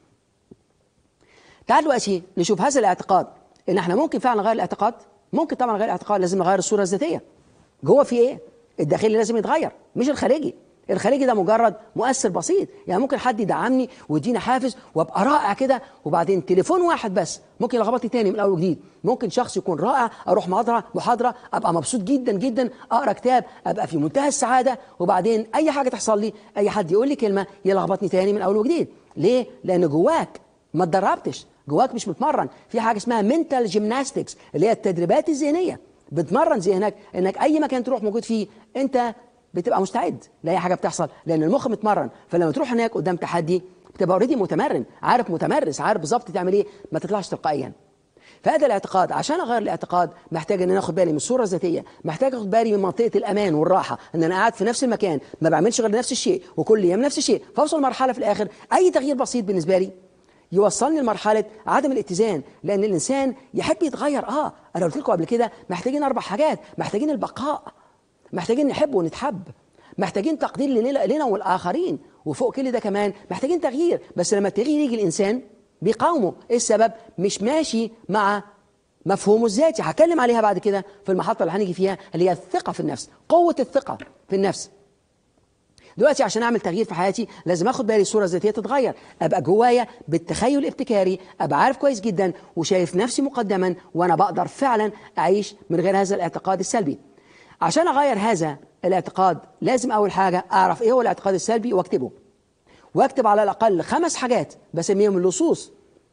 تعال دلوقتي نشوف هذا الاعتقاد ان احنا ممكن فعلا نغير الاعتقاد ممكن طبعا نغير الاعتقاد لازم نغير الصوره الذاتيه جوه في ايه الداخلي لازم يتغير مش الخارجي الخارجي ده مجرد مؤثر بسيط يعني ممكن حد يدعمني ويديني حافز وابقى رائع كده وبعدين تليفون واحد بس ممكن يلخبطني تاني من اول وجديد ممكن شخص يكون رائع اروح محاضره محاضره ابقى مبسوط جدا جدا اقرا كتاب ابقى في منتهى السعاده وبعدين اي حاجه تحصل لي اي حد يقول لي كلمه يلخبطني تاني من اول وجديد ليه لان جواك ما اتدربتش جواك مش متمرن في حاجه اسمها منتال جيمناستكس اللي هي التدريبات الذهنيه بتمرن ذهنك انك اي مكان تروح موجود فيه انت بتبقى مستعد لاي حاجه بتحصل لان المخ متمرن فلما تروح هناك قدام تحدي بتبقى اوريدي متمرن عارف متمرس عارف بالظبط تعمل ايه ما تطلعش تلقائيا فهذا الاعتقاد عشان اغير الاعتقاد محتاج ان انا اخد بالي من الصوره الذاتيه محتاج اخد بالي من منطقه الامان والراحه ان انا قاعد في نفس المكان ما بعملش غير نفس الشيء وكل يوم نفس الشيء فاوصل مرحله في الاخر اي تغيير بسيط بالنسبه لي يوصلني لمرحله عدم الاتزان لان الانسان يحب يتغير اه انا قلت لكم قبل كده محتاجين اربع حاجات محتاجين البقاء محتاجين نحب ونتحب محتاجين تقدير لنا, لنا والاخرين وفوق كل ده كمان محتاجين تغيير بس لما التغيير يجي الانسان بيقاومه ايه السبب مش ماشي مع مفهومه الذاتي هتكلم عليها بعد كده في المحطه اللي هنيجي فيها اللي هي الثقه في النفس قوه الثقه في النفس دلوقتي عشان اعمل تغيير في حياتي لازم اخد بالي الصوره الذاتيه تتغير ابقى جوايا بالتخيل الابتكاري ابقى عارف كويس جدا وشايف نفسي مقدما وانا بقدر فعلا اعيش من غير هذا الاعتقاد السلبي عشان اغير هذا الاعتقاد لازم اول حاجه اعرف ايه هو الاعتقاد السلبي واكتبه واكتب على الاقل خمس حاجات بسميهم اللصوص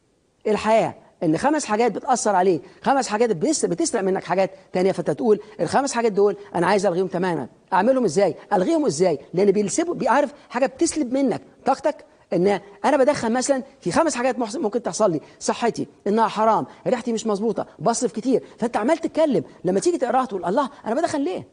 الحياه ان خمس حاجات بتاثر عليك خمس حاجات بتسرق, بتسرق منك حاجات تانية فانت تقول الخمس حاجات دول انا عايز الغيهم تماما اعملهم ازاي الغيهم ازاي لان بيسيبوا بيعرف حاجه بتسلب منك طاقتك ان انا بدخل مثلا في خمس حاجات ممكن تحصل لي صحتي انها حرام ريحتي مش مظبوطه بصرف كتير فانت عمال تتكلم لما تيجي تقراها تقول الله انا بدخل ليه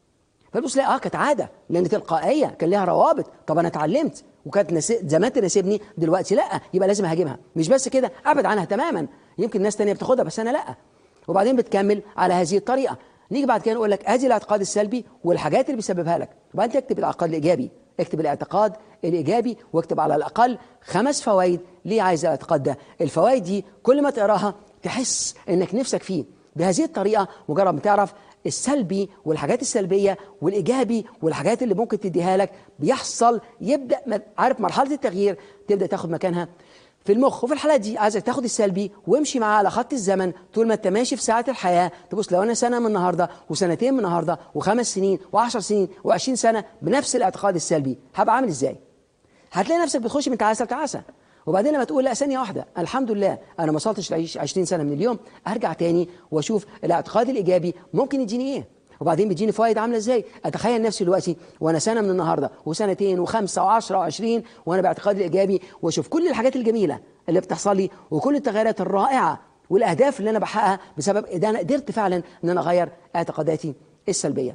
فتبص لا اه كانت عاده لان تلقائيه كان ليها روابط طب انا اتعلمت وكانت نسي... زمان تناسبني دلوقتي لا يبقى لازم اهاجمها مش بس كده ابعد عنها تماما يمكن ناس تانية بتاخدها بس انا لا وبعدين بتكمل على هذه الطريقه نيجي بعد كده نقول لك ادي الاعتقاد السلبي والحاجات اللي بيسببها لك وبعدين تكتب الاعتقاد الايجابي اكتب الاعتقاد الايجابي واكتب على الاقل خمس فوائد ليه عايز الاعتقاد ده الفوائد دي كل ما تقراها تحس انك نفسك فيه بهذه الطريقه مجرد ما تعرف السلبي والحاجات السلبيه والايجابي والحاجات اللي ممكن تديها لك بيحصل يبدا عارف مرحله التغيير تبدا تاخد مكانها في المخ وفي الحالات دي عايزك تاخد السلبي وامشي معاه على خط الزمن طول ما انت ماشي في ساعه الحياه تبص لو انا سنه من النهارده وسنتين من النهارده وخمس سنين وعشر سنين و20 سنه بنفس الاعتقاد السلبي هبقى عامل ازاي؟ هتلاقي نفسك بتخش من تعاسه لتعاسه وبعدين لما تقول لا ثانيه واحده الحمد لله انا ما وصلتش ل 20 سنه من اليوم ارجع تاني واشوف الاعتقاد الايجابي ممكن يديني ايه وبعدين بيديني فوائد عامله ازاي اتخيل نفسي دلوقتي وانا سنه من النهارده وسنتين وخمسه وعشرة وعشرين وانا باعتقادي الايجابي واشوف كل الحاجات الجميله اللي بتحصل لي وكل التغيرات الرائعه والاهداف اللي انا بحققها بسبب ده انا قدرت فعلا ان انا اغير اعتقاداتي السلبيه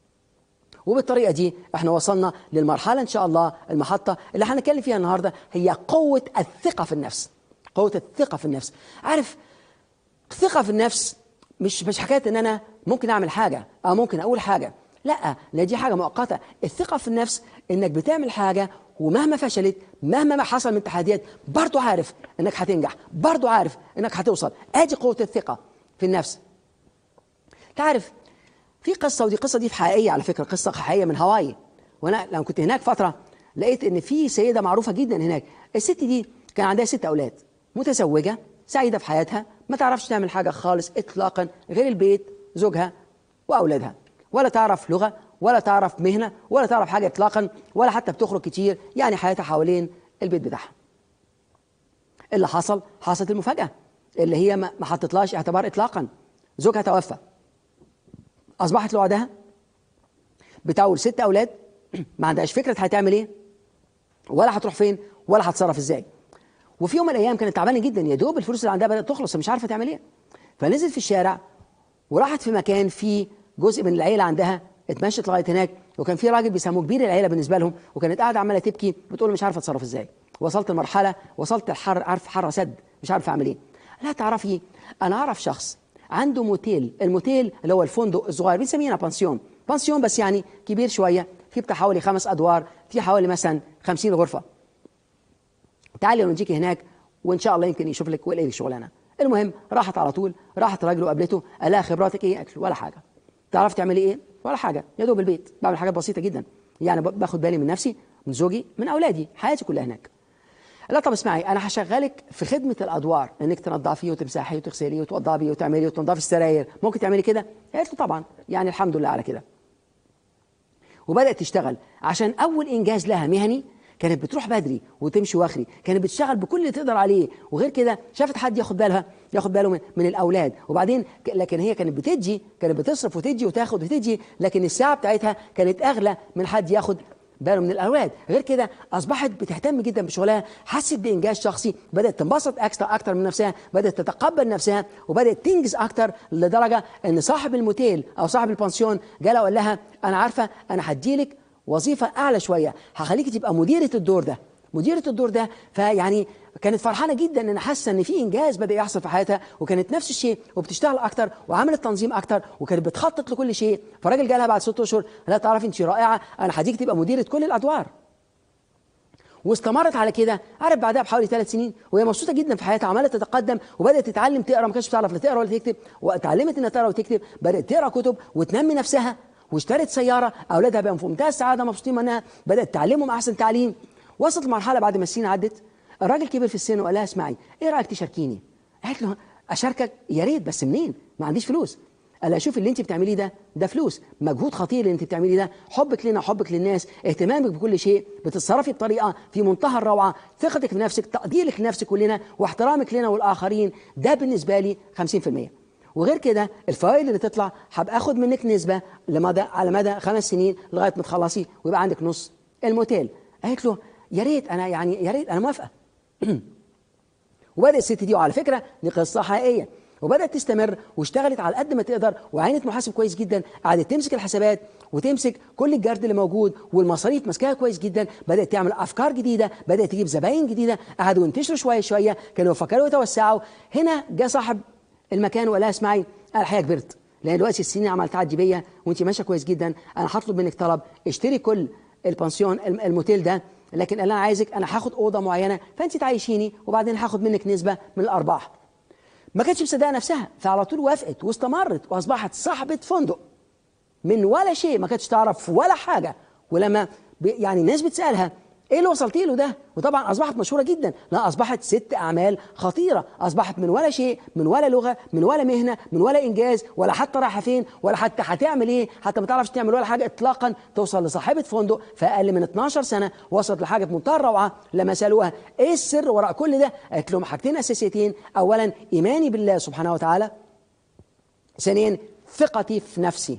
وبالطريقه دي احنا وصلنا للمرحله ان شاء الله المحطه اللي هنتكلم فيها النهارده هي قوه الثقه في النفس قوه الثقه في النفس عارف الثقه في النفس مش مش حكايه ان انا ممكن اعمل حاجه او ممكن اقول حاجه لا لا دي حاجه مؤقته الثقه في النفس انك بتعمل حاجه ومهما فشلت مهما ما حصل من تحديات برضه عارف انك هتنجح برضه عارف انك هتوصل ادي قوه الثقه في النفس تعرف في قصه ودي قصه دي في حقيقيه على فكره قصه حقيقيه من هاواي وانا لما كنت هناك فتره لقيت ان في سيده معروفه جدا هناك الست دي كان عندها ست اولاد متزوجه سعيده في حياتها ما تعرفش تعمل حاجه خالص اطلاقا غير البيت زوجها واولادها ولا تعرف لغه ولا تعرف مهنه ولا تعرف حاجه اطلاقا ولا حتى بتخرج كتير يعني حياتها حوالين البيت بتاعها اللي حصل حصلت المفاجاه اللي هي ما حطتلاش اعتبار اطلاقا زوجها توفى اصبحت لوحدها بتعول ست اولاد ما عندهاش فكره هتعمل ايه ولا هتروح فين ولا هتصرف ازاي وفي يوم من الايام كانت تعبانه جدا يا دوب الفلوس اللي عندها بدات تخلص مش عارفه تعمل ايه فنزلت في الشارع وراحت في مكان فيه جزء من العيله عندها اتمشت لغايه هناك وكان في راجل بيسموه كبير العيله بالنسبه لهم وكانت قاعده عماله تبكي بتقول مش عارفه اتصرف ازاي وصلت لمرحله وصلت الحر عارف حر سد مش عارف اعمل ايه لا تعرفي انا اعرف شخص عنده موتيل الموتيل اللي هو الفندق الصغير بنسميها بانسيون بانسيون بس يعني كبير شويه في بتاع حوالي خمس ادوار في حوالي مثلا 50 غرفه تعالي ونجيكي هناك وان شاء الله يمكن يشوف لك ويلاقي لك شغلانه المهم راحت على طول راحت الراجل وقابلته قال لها خبراتك ايه اكل ولا حاجه تعرف تعملي ايه ولا حاجه يا دوب البيت بعمل حاجات بسيطه جدا يعني باخد بالي من نفسي من زوجي من اولادي حياتي كلها هناك لا طب اسمعي انا هشغلك في خدمه الادوار انك تنظفي وتمسحي وتغسلي وتوضبي وتعملي وتنظفي السراير ممكن تعملي كده قالت له طبعا يعني الحمد لله على كده وبدات تشتغل عشان اول انجاز لها مهني كانت بتروح بدري وتمشي واخري كانت بتشتغل بكل اللي تقدر عليه وغير كده شافت حد ياخد بالها ياخد باله من, من الاولاد وبعدين لكن هي كانت بتدي كانت بتصرف وتدي وتاخد وتدي لكن الساعه بتاعتها كانت اغلى من حد ياخد باله من الاولاد غير كده اصبحت بتهتم جدا بشغلها حست بانجاز شخصي بدات تنبسط اكثر اكثر من نفسها بدات تتقبل نفسها وبدات تنجز اكثر لدرجه ان صاحب الموتيل او صاحب البنسيون جالها وقال لها انا عارفه انا هديلك وظيفه اعلى شويه هخليكي تبقى مديره الدور ده مديره الدور ده فيعني كانت فرحانه جدا ان حاسه ان في انجاز بدا يحصل في حياتها وكانت نفس الشيء وبتشتغل اكتر وعملت تنظيم اكتر وكانت بتخطط لكل شيء فالراجل جالها بعد ست اشهر لا تعرفي انت رائعه انا هديك تبقى مديره كل الادوار واستمرت على كده عارف بعدها بحوالي ثلاث سنين وهي مبسوطه جدا في حياتها عماله تتقدم وبدات تتعلم تقرا ما كانتش بتعرف لا تقرا ولا تكتب واتعلمت انها تقرا وتكتب بدات تقرا كتب وتنمي نفسها واشترت سياره اولادها بقوا في منتهى السعاده مبسوطين منها بدات تعلمهم احسن تعليم وصلت مرحله بعد ما السنين عدت الراجل كبر في السن وقال لها اسمعي ايه رايك تشاركيني قالت له اشاركك يا ريت بس منين ما عنديش فلوس الا شوف اللي انت بتعمليه ده ده فلوس مجهود خطير اللي انت بتعمليه ده حبك لنا حبك للناس اهتمامك بكل شيء بتتصرفي بطريقه في منتهى الروعه ثقتك في نفسك تقديرك لنفسك كلنا واحترامك لنا والاخرين ده بالنسبه لي 50% وغير كده الفوائد اللي تطلع هبقى اخد منك نسبه لمدى على مدى خمس سنين لغايه ما تخلصي ويبقى عندك نص الموتيل قالت له يا ريت انا يعني يا ريت انا موافقه وبدأ الست دي وعلى فكرة دي قصة حقيقية وبدأت تستمر واشتغلت على قد ما تقدر وعينت محاسب كويس جدا قعدت تمسك الحسابات وتمسك كل الجرد اللي موجود والمصاريف ماسكاها كويس جدا بدأت تعمل أفكار جديدة بدأت تجيب زباين جديدة قعدوا ينتشروا شوية شوية كانوا يفكروا يتوسعوا هنا جاء صاحب المكان وقال لها اسمعي أنا الحقيقة كبرت لأن دلوقتي السنين عملت تعدي بيا وأنت ماشية كويس جدا أنا هطلب منك طلب اشتري كل البنسيون الموتيل ده لكن انا عايزك انا هاخد اوضه معينه فانت تعيشيني وبعدين هاخد منك نسبه من الارباح ما كانتش مصدقه نفسها فعلى طول وافقت واستمرت واصبحت صاحبه فندق من ولا شيء ما كانتش تعرف ولا حاجه ولما يعني الناس بتسالها ايه اللي وصلتي له ده وطبعا اصبحت مشهوره جدا لا اصبحت ست اعمال خطيره اصبحت من ولا شيء من ولا لغه من ولا مهنه من ولا انجاز ولا حتى رايحه فين ولا حتى هتعمل ايه حتى ما تعرفش تعمل ولا حاجه اطلاقا توصل لصاحبه فندق في اقل من 12 سنه وصلت لحاجه في منتهى الروعه لما سالوها ايه السر وراء كل ده قالت لهم حاجتين اساسيتين اولا ايماني بالله سبحانه وتعالى ثانيا ثقتي في نفسي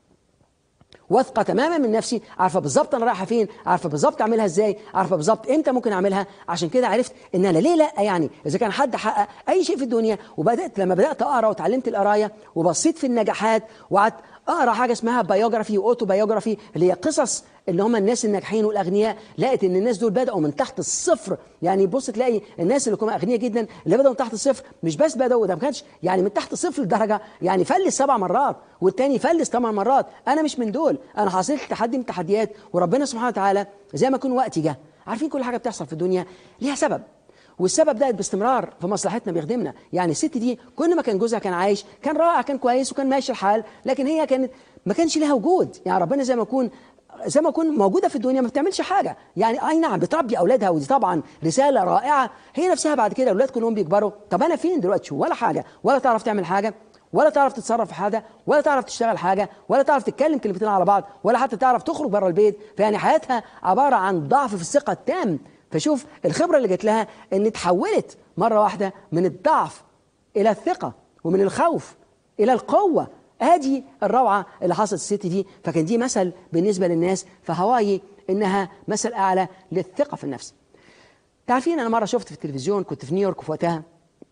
واثقه تماما من نفسي عارفه بالظبط انا رايحه فين عارفه بالظبط اعملها ازاي عارفه بالظبط امتى ممكن اعملها عشان كده عرفت ان انا ليه لا يعني اذا كان حد حقق اي شيء في الدنيا وبدات لما بدات اقرا وتعلمت القرايه وبصيت في النجاحات وقعدت اقرا حاجه اسمها بايوجرافي واوتو بايوجرافي اللي هي قصص اللي هم الناس الناجحين والاغنياء لقيت ان الناس دول بداوا من تحت الصفر يعني بص تلاقي الناس اللي كانوا اغنياء جدا اللي بداوا من تحت الصفر مش بس بداوا ده ما كانش يعني من تحت الصفر لدرجه يعني فلس سبع مرات والتاني فلس ثمان مرات انا مش من دول انا حصلت تحدي من التحديات وربنا سبحانه وتعالى زي ما يكون وقتي جه عارفين كل حاجه بتحصل في الدنيا ليها سبب والسبب ده باستمرار في مصلحتنا بيخدمنا يعني الست دي كل ما كان جوزها كان عايش كان رائع كان كويس وكان ماشي الحال لكن هي كانت ما كانش لها وجود يعني ربنا زي ما يكون زي ما يكون موجوده في الدنيا ما بتعملش حاجه يعني اي نعم بتربي اولادها ودي طبعا رساله رائعه هي نفسها بعد كده الاولاد كلهم بيكبروا طب انا فين دلوقتي ولا حاجه ولا تعرف تعمل حاجه ولا تعرف تتصرف في حاجه ولا تعرف تشتغل حاجه ولا تعرف تتكلم كلمتين على بعض ولا حتى تعرف تخرج بره البيت فيعني حياتها عباره عن ضعف في الثقه التام فشوف الخبره اللي جت لها ان اتحولت مره واحده من الضعف الى الثقه ومن الخوف الى القوه ادي الروعه اللي حصلت الست دي فكان دي مثل بالنسبه للناس في هواي انها مثل اعلى للثقه في النفس تعرفين انا مره شفت في التلفزيون كنت في نيويورك في وقتها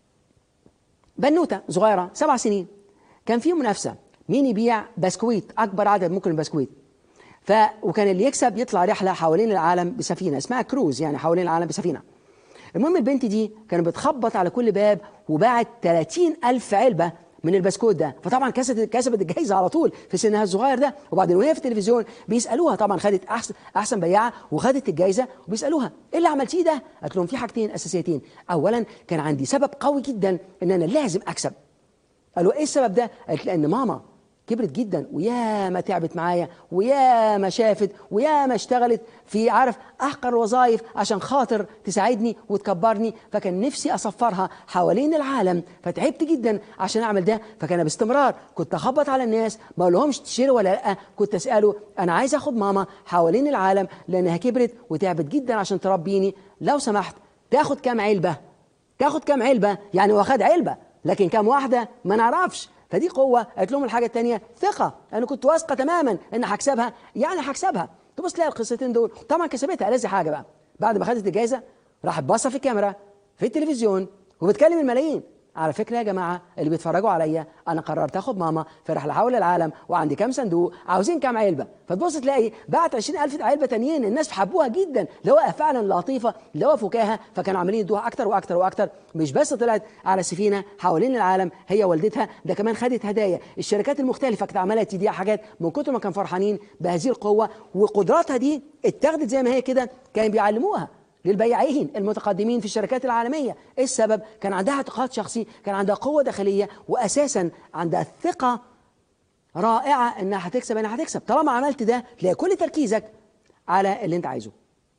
بنوته صغيره سبع سنين كان في منافسه مين يبيع بسكويت اكبر عدد ممكن من البسكويت ف وكان اللي يكسب يطلع رحله حوالين العالم بسفينه اسمها كروز يعني حوالين العالم بسفينه المهم البنت دي كانت بتخبط على كل باب وباعت 30 ألف علبة من البسكوت ده فطبعا كسبت كسبت الجائزه على طول في سنها الصغير ده وبعدين وهي في التلفزيون بيسالوها طبعا خدت احسن احسن بياعه وخدت الجائزه وبيسالوها ايه اللي عملتيه ده؟ قالت لهم في حاجتين اساسيتين اولا كان عندي سبب قوي جدا ان انا لازم اكسب قالوا ايه السبب ده؟ قالت لان ماما كبرت جدا ويا ما تعبت معايا ويا ما شافت ويا ما اشتغلت في عارف احقر الوظائف عشان خاطر تساعدني وتكبرني فكان نفسي اصفرها حوالين العالم فتعبت جدا عشان اعمل ده فكان باستمرار كنت اخبط على الناس ما اقولهمش تشتري ولا لا كنت اساله انا عايز اخد ماما حوالين العالم لانها كبرت وتعبت جدا عشان تربيني لو سمحت تاخد كام علبه تاخد كام علبه يعني واخد علبه لكن كام واحده ما نعرفش فدي قوة قالت لهم الحاجة الثانية ثقة أنا كنت واثقة تماما إن هكسبها يعني هكسبها تبص تلاقي القصتين دول طبعا كسبتها ألذ حاجة بقى بعد ما خدت الجائزة راحت باصة في الكاميرا في التلفزيون وبتكلم الملايين على فكرة يا جماعة اللي بيتفرجوا عليا أنا قررت آخد ماما في رحلة حول العالم وعندي كام صندوق عاوزين كام علبة فتبص تلاقي بعت 20000 علبة تانيين الناس حبوها جدا اللي هو فعلا لطيفة اللي هو فكاهة فكانوا عاملين يدوها أكتر وأكتر وأكتر مش بس طلعت على سفينة حوالين العالم هي والدتها ده كمان خدت هدايا الشركات المختلفة كانت عمالة تديها حاجات من كتر ما كانوا فرحانين بهذه القوة وقدراتها دي اتاخدت زي ما هي كده كانوا بيعلموها للبياعين المتقدمين في الشركات العالمية إيه السبب؟ كان عندها اعتقاد شخصي كان عندها قوة داخلية وأساسا عندها ثقة رائعة إنها هتكسب إنها هتكسب طالما عملت ده تلاقي كل تركيزك على اللي أنت عايزه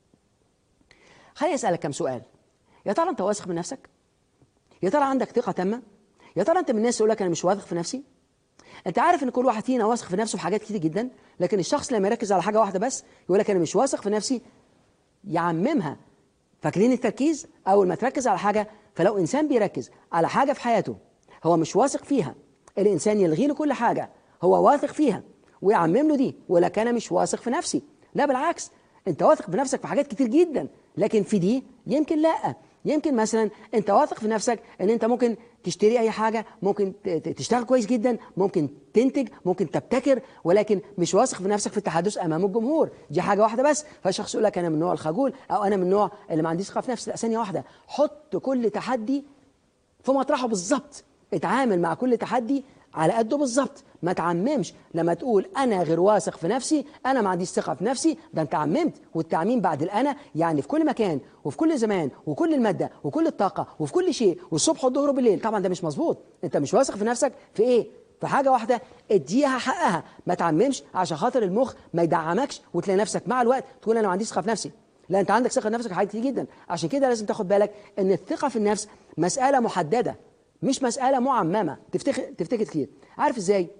خليني أسألك كم سؤال يا ترى أنت واثق من نفسك؟ يا ترى عندك ثقة تامة؟ يا ترى أنت من الناس يقول لك أنا مش واثق في نفسي؟ انت عارف ان كل واحد فينا واثق في نفسه في حاجات كتير جدا لكن الشخص لما يركز على حاجه واحده بس يقول لك انا مش واثق في نفسي يعممها فاكرين التركيز اول ما تركز على حاجه فلو انسان بيركز على حاجه في حياته هو مش واثق فيها الانسان يلغي له كل حاجه هو واثق فيها ويعمم له دي ولا انا مش واثق في نفسي لا بالعكس انت واثق بنفسك في حاجات كتير جدا لكن في دي يمكن لا يمكن مثلا انت واثق في نفسك ان انت ممكن تشتري اي حاجه ممكن تشتغل كويس جدا ممكن تنتج ممكن تبتكر ولكن مش واثق في نفسك في التحدث امام الجمهور دي حاجه واحده بس فالشخص يقول لك انا من نوع الخجول او انا من النوع اللي ما عنديش ثقه في نفسي لا ثانيه واحده حط كل تحدي في مطرحه بالظبط اتعامل مع كل تحدي على قده بالظبط ما تعممش لما تقول انا غير واثق في نفسي انا ما عنديش ثقه في نفسي ده انت عممت والتعميم بعد الانا يعني في كل مكان وفي كل زمان وكل الماده وكل الطاقه وفي كل شيء والصبح والظهر وبالليل طبعا ده مش مظبوط انت مش واثق في نفسك في ايه في حاجه واحده اديها حقها ما تعممش عشان خاطر المخ ما يدعمكش وتلاقي نفسك مع الوقت تقول انا ما عنديش ثقه في نفسي لا انت عندك ثقه في نفسك حاجات كتير جدا عشان كده لازم تاخد بالك ان الثقه في النفس مساله محدده مش مساله معممه تفتكر تفتكر كتير عارف ازاي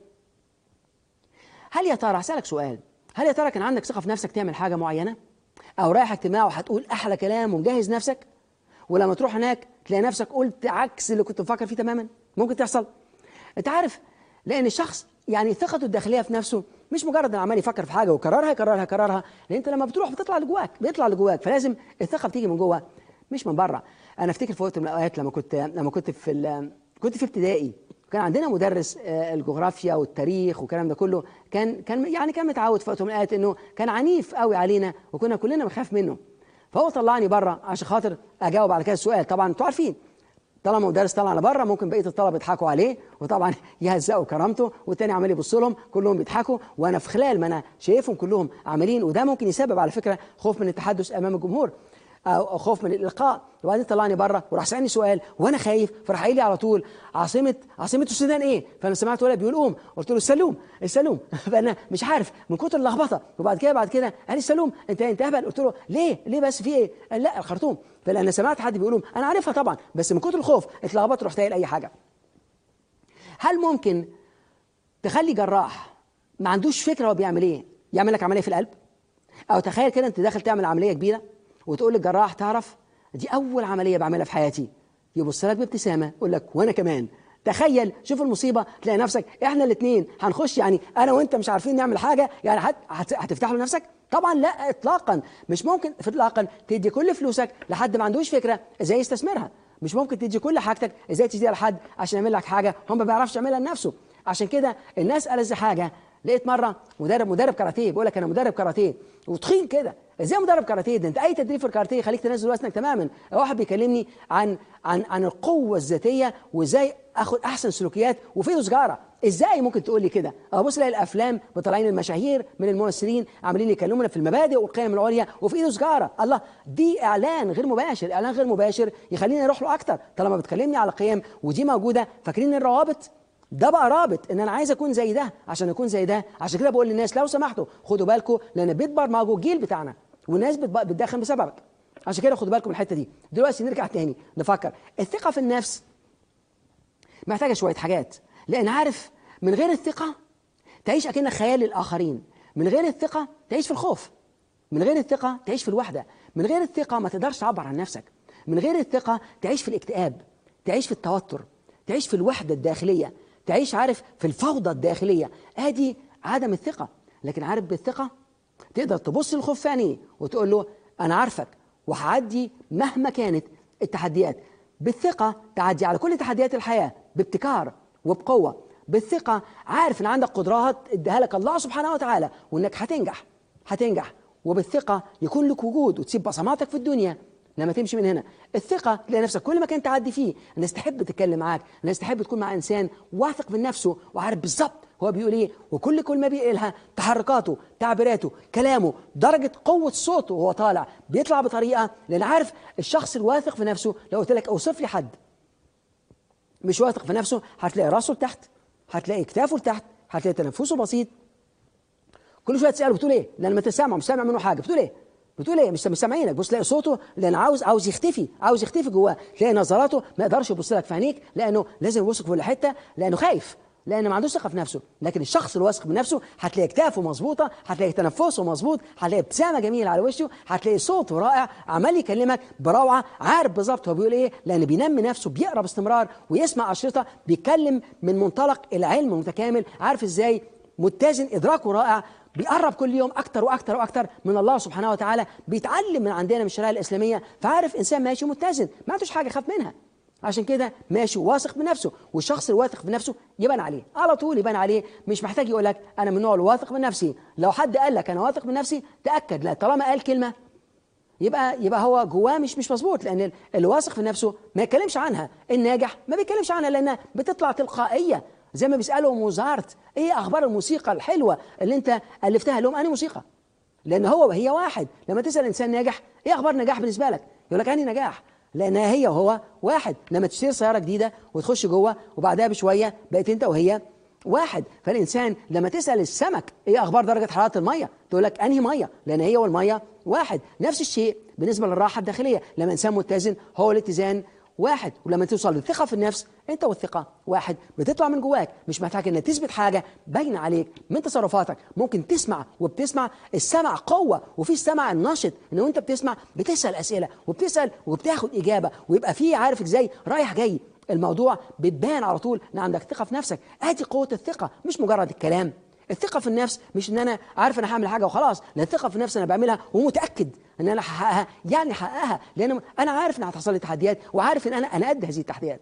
هل يا ترى هسألك سؤال هل يا ترى كان عندك ثقة في نفسك تعمل حاجة معينة أو رايح اجتماع وهتقول أحلى كلام ومجهز نفسك ولما تروح هناك تلاقي نفسك قلت عكس اللي كنت مفكر فيه تماما ممكن تحصل أنت عارف لأن الشخص يعني ثقته الداخلية في نفسه مش مجرد ان عمال يفكر في حاجه ويكررها يكررها يكررها لان انت لما بتروح بتطلع لجواك بيطلع لجواك فلازم الثقه بتيجي من جوه مش من بره انا افتكر في وقت من الاوقات لما كنت لما كنت في كنت في ابتدائي كان عندنا مدرس الجغرافيا والتاريخ والكلام ده كله كان كان يعني كان متعود في وقت من الاوقات انه كان عنيف قوي علينا وكنا كلنا بنخاف منه فهو طلعني بره عشان خاطر اجاوب على كذا سؤال طبعا انتوا عارفين طالما مدرس طلع بره ممكن بقيه الطلبه يضحكوا عليه وطبعا يهزقوا كرامته والتاني عمال يبص لهم كلهم بيضحكوا وانا في خلال ما انا شايفهم كلهم عاملين وده ممكن يسبب على فكره خوف من التحدث امام الجمهور او خوف من الالقاء وبعدين طلعني بره وراح سالني سؤال وانا خايف فراح قايل لي على طول عاصمه عاصمه السودان ايه فانا سمعت ولد بيقول قوم قلت له السلوم السلوم فانا مش عارف من كتر اللخبطه وبعد كده بعد كده قال لي السلوم انت انت اهبل قلت له ليه ليه بس في ايه قال لا الخرطوم فلان سمعت حد بيقول قوم انا عارفها طبعا بس من كتر الخوف اتلخبطت رحت قايل اي حاجه هل ممكن تخلي جراح ما عندوش فكره هو بيعمل ايه يعمل لك عمليه في القلب او تخيل كده انت داخل تعمل عمليه كبيره وتقول للجراح تعرف دي اول عمليه بعملها في حياتي يبص لك بابتسامه يقول لك وانا كمان تخيل شوف المصيبه تلاقي نفسك احنا الاثنين هنخش يعني انا وانت مش عارفين نعمل حاجه يعني هت هت هتفتح له نفسك طبعا لا اطلاقا مش ممكن في اطلاقا تدي كل فلوسك لحد ما عندوش فكره ازاي يستثمرها مش ممكن تدي كل حاجتك ازاي تديها لحد عشان يعمل لك حاجه هو ما بيعرفش يعملها لنفسه عشان كده الناس ألذ حاجه لقيت مره مدرب مدرب كاراتيه بيقول لك انا مدرب كاراتيه وتخين كده ازاي مدرب كاراتيه ده انت اي تدريب في الكاراتيه يخليك تنزل وزنك تماما واحد بيكلمني عن عن عن القوه الذاتيه وازاي اخد احسن سلوكيات وفي ايده سجاره ازاي ممكن تقول لي كده ابص الاقي الافلام بطالعين المشاهير من الممثلين عاملين يكلمونا في المبادئ والقيم العليا وفي ايده سجاره الله دي اعلان غير مباشر اعلان غير مباشر يخليني اروح له اكتر طالما بتكلمني على قيم ودي موجوده فاكرين الروابط ده بقى رابط ان انا عايز اكون زي ده عشان اكون زي ده عشان كده بقول للناس لو سمحتوا خدوا بالكم لان بيتبرمجوا الجيل بتاعنا والناس بتدخن بسببك عشان كده خدوا بالكم من الحته دي دلوقتي نرجع تاني نفكر الثقه في النفس محتاجه شويه حاجات لان عارف من غير الثقه تعيش اكنك خيال للاخرين من غير الثقه تعيش في الخوف من غير الثقه تعيش في الوحده من غير الثقه ما تقدرش تعبر عن نفسك من غير الثقه تعيش في الاكتئاب تعيش في التوتر تعيش في الوحده الداخليه تعيش عارف في الفوضى الداخليه ادي عدم الثقه لكن عارف بالثقه تقدر تبص للخوف في عينيه وتقول له انا عارفك وهعدي مهما كانت التحديات بالثقه تعدي على كل تحديات الحياه بابتكار وبقوه بالثقه عارف ان عندك قدرات اداها لك الله سبحانه وتعالى وانك هتنجح هتنجح وبالثقه يكون لك وجود وتسيب بصماتك في الدنيا لما تمشي من هنا الثقة تلاقي نفسك كل مكان تعدي فيه الناس تحب تتكلم معاك الناس تحب تكون مع إنسان واثق من نفسه وعارف بالظبط هو بيقول إيه وكل كلمة بيقولها تحركاته تعبيراته كلامه درجة قوة صوته وهو طالع بيطلع بطريقة لأن عارف الشخص الواثق في نفسه لو قلت لك أوصف لي حد مش واثق في نفسه هتلاقي راسه لتحت هتلاقي كتافه لتحت هتلاقي تنفسه بسيط كل شويه تساله بتقول ايه؟ لان ما تسمع مش سامع منه حاجه بتقول ايه؟ بتقول ايه مش مش سامعينك بص تلاقي صوته لان عاوز عاوز يختفي عاوز يختفي جواه تلاقي نظراته ما يقدرش يبص لك في عينيك لانه لازم يبص في كل حته لانه خايف لان ما عندوش ثقه في نفسه لكن الشخص الواثق بنفسه هتلاقي كتافه مظبوطه هتلاقي تنفسه مظبوط هتلاقي ابتسامه جميله على وشه هتلاقي صوته رائع عمال يكلمك بروعه عارف بالظبط هو بيقول ايه لان بينمي نفسه بيقرا باستمرار ويسمع اشرطه بيتكلم من منطلق العلم المتكامل عارف ازاي متزن ادراكه رائع بيقرب كل يوم اكتر واكتر واكتر من الله سبحانه وتعالى بيتعلم من عندنا من الشريعه الاسلاميه فعارف انسان ماشي متزن ما عندوش حاجه يخاف منها عشان كده ماشي واثق بنفسه والشخص الواثق بنفسه يبان عليه على طول يبان عليه مش محتاج يقول لك انا من النوع الواثق من نفسي لو حد قال لك انا واثق من نفسي تاكد لا طالما قال كلمه يبقى يبقى هو جواه مش مش مظبوط لان اللي واثق في نفسه ما يتكلمش عنها الناجح ما بيتكلمش عنها لانها بتطلع تلقائيه زي ما بيسالوا موزارت ايه اخبار الموسيقى الحلوه اللي انت الفتها لهم انهي موسيقى لان هو هي واحد لما تسال انسان ناجح ايه اخبار النجاح بالنسبه لك يقول لك انهي نجاح لانها هي وهو واحد لما تشتري سياره جديده وتخش جوه وبعدها بشويه بقيت انت وهي واحد فالانسان لما تسال السمك ايه اخبار درجه حراره الميه تقول لك انهي ميه لان هي والميه واحد نفس الشيء بالنسبه للراحه الداخليه لما انسان متزن هو الاتزان واحد ولما توصل للثقه في النفس انت والثقه واحد بتطلع من جواك مش محتاج انك تثبت حاجه باينه عليك من تصرفاتك ممكن تسمع وبتسمع السمع قوه وفي السمع النشط ان وانت بتسمع بتسال اسئله وبتسال وبتاخد اجابه ويبقى في عارف ازاي رايح جاي الموضوع بتبان على طول ان عندك ثقه في نفسك ادي قوه الثقه مش مجرد الكلام الثقة في النفس مش ان انا عارف انا هعمل حاجة وخلاص، لا الثقة في النفس انا بعملها ومتأكد ان انا هحققها، يعني هحققها لان انا عارف ان هتحصل لي تحديات وعارف ان انا انا قد هذه التحديات.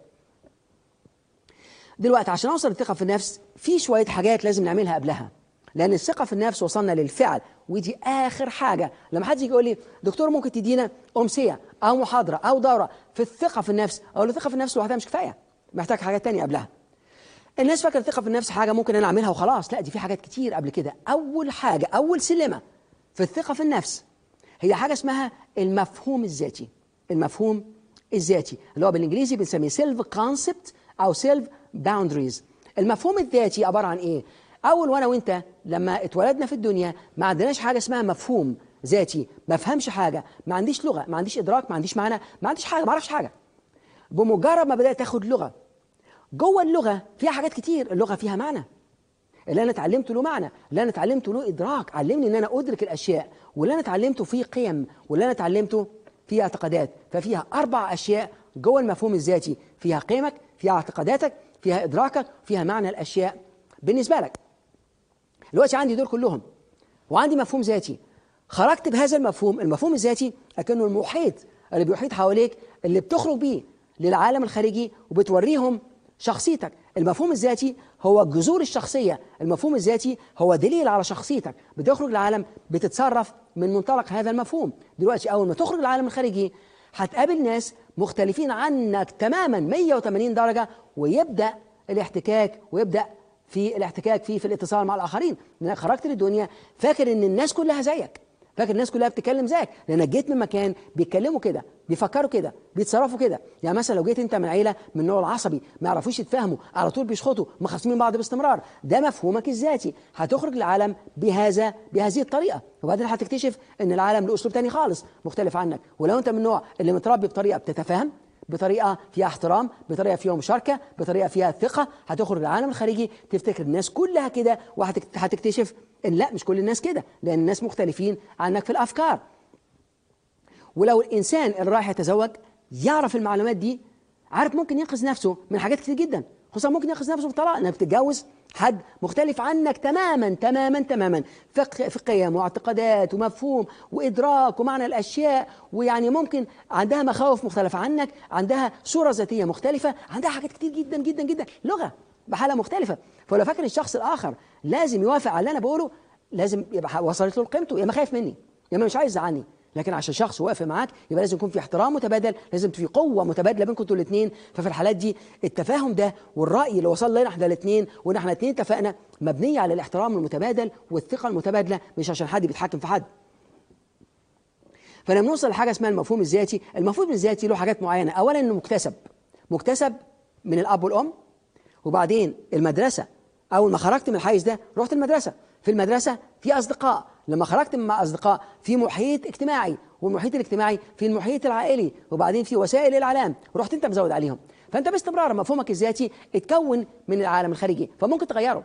دلوقتي عشان اوصل للثقة في النفس في شوية حاجات لازم نعملها قبلها. لان الثقة في النفس وصلنا للفعل ودي اخر حاجة، لما حد يجي يقول لي دكتور ممكن تدينا امسية او محاضرة او دورة في الثقة في النفس، اقول له الثقة في النفس لوحدها مش كفاية، محتاج حاجات تانية قبلها. الناس فاكره الثقه في النفس حاجه ممكن انا اعملها وخلاص لا دي في حاجات كتير قبل كده اول حاجه اول سلمه في الثقه في النفس هي حاجه اسمها المفهوم الذاتي المفهوم الذاتي اللي هو بالانجليزي بنسميه سيلف كونسبت او سيلف باوندريز المفهوم الذاتي عباره عن ايه اول وانا وانت لما اتولدنا في الدنيا ما عندناش حاجه اسمها مفهوم ذاتي ما افهمش حاجه ما عنديش لغه ما عنديش ادراك ما عنديش معنى ما عنديش حاجه ما اعرفش حاجه بمجرد ما بدات اخد لغه جوه اللغه فيها حاجات كتير اللغه فيها معنى اللي انا اتعلمته له معنى اللي انا اتعلمته له ادراك علمني ان انا ادرك الاشياء واللي انا اتعلمته فيه قيم واللي انا اتعلمته فيه اعتقادات ففيها اربع اشياء جوه المفهوم الذاتي فيها قيمك فيها اعتقاداتك فيها ادراكك فيها معنى الاشياء بالنسبه لك دلوقتي عندي دول كلهم وعندي مفهوم ذاتي خرجت بهذا المفهوم المفهوم الذاتي لكنه المحيط اللي بيحيط حواليك اللي بتخرج بيه للعالم الخارجي وبتوريهم شخصيتك المفهوم الذاتي هو جذور الشخصية المفهوم الذاتي هو دليل على شخصيتك بتخرج العالم بتتصرف من منطلق هذا المفهوم دلوقتي أول ما تخرج العالم الخارجي هتقابل ناس مختلفين عنك تماما 180 درجة ويبدأ الاحتكاك ويبدأ في الاحتكاك فيه في الاتصال مع الآخرين لأنك خرجت للدنيا فاكر إن الناس كلها زيك فاكر الناس كلها بتتكلم زيك لانك جيت من مكان بيتكلموا كده بيفكروا كده بيتصرفوا كده يعني مثلا لو جيت انت من عيله من النوع العصبي ما يعرفوش يتفاهموا على طول بيشخطوا مخاصمين بعض باستمرار ده مفهومك الذاتي هتخرج العالم بهذا بهذه الطريقه وبعدين هتكتشف ان العالم له اسلوب تاني خالص مختلف عنك ولو انت من النوع اللي متربي بطريقه بتتفاهم بطريقه فيها احترام بطريقه فيها مشاركه بطريقه فيها ثقه هتخرج العالم الخارجي تفتكر الناس كلها كده وهتكتشف ان لا مش كل الناس كده لان الناس مختلفين عنك في الافكار ولو الانسان اللي رايح يتزوج يعرف المعلومات دي عارف ممكن ينقذ نفسه من حاجات كتير جدا خصوصا ممكن ينقذ نفسه بالطلاق انك بتتجوز حد مختلف عنك تماما تماما تماما في قيم واعتقادات ومفهوم وادراك ومعنى الاشياء ويعني ممكن عندها مخاوف مختلفه عنك عندها صوره ذاتيه مختلفه عندها حاجات كتير جدا جدا جدا لغه بحاله مختلفه فلو فاكر الشخص الاخر لازم يوافق على اللي انا بقوله لازم يبقى وصلت له قيمته يا اما خايف مني يا اما مش عايز يزعلني لكن عشان شخص واقف معاك يبقى لازم يكون في احترام متبادل لازم في قوه متبادله بينكم انتوا الاثنين ففي الحالات دي التفاهم ده والراي اللي وصل لنا احنا الاثنين وان احنا الاثنين اتفقنا مبنيه على الاحترام المتبادل والثقه المتبادله مش عشان حد بيتحكم في حد فلما نوصل لحاجه اسمها المفهوم الذاتي المفهوم الذاتي له حاجات معينه اولا انه مكتسب مكتسب من الاب والام وبعدين المدرسه اول ما خرجت من الحيز ده رحت المدرسه في المدرسه في اصدقاء لما خرجت مع اصدقاء في محيط اجتماعي والمحيط الاجتماعي في المحيط العائلي وبعدين في وسائل الاعلام ورحت انت مزود عليهم فانت باستمرار مفهومك الذاتي اتكون من العالم الخارجي فممكن تغيره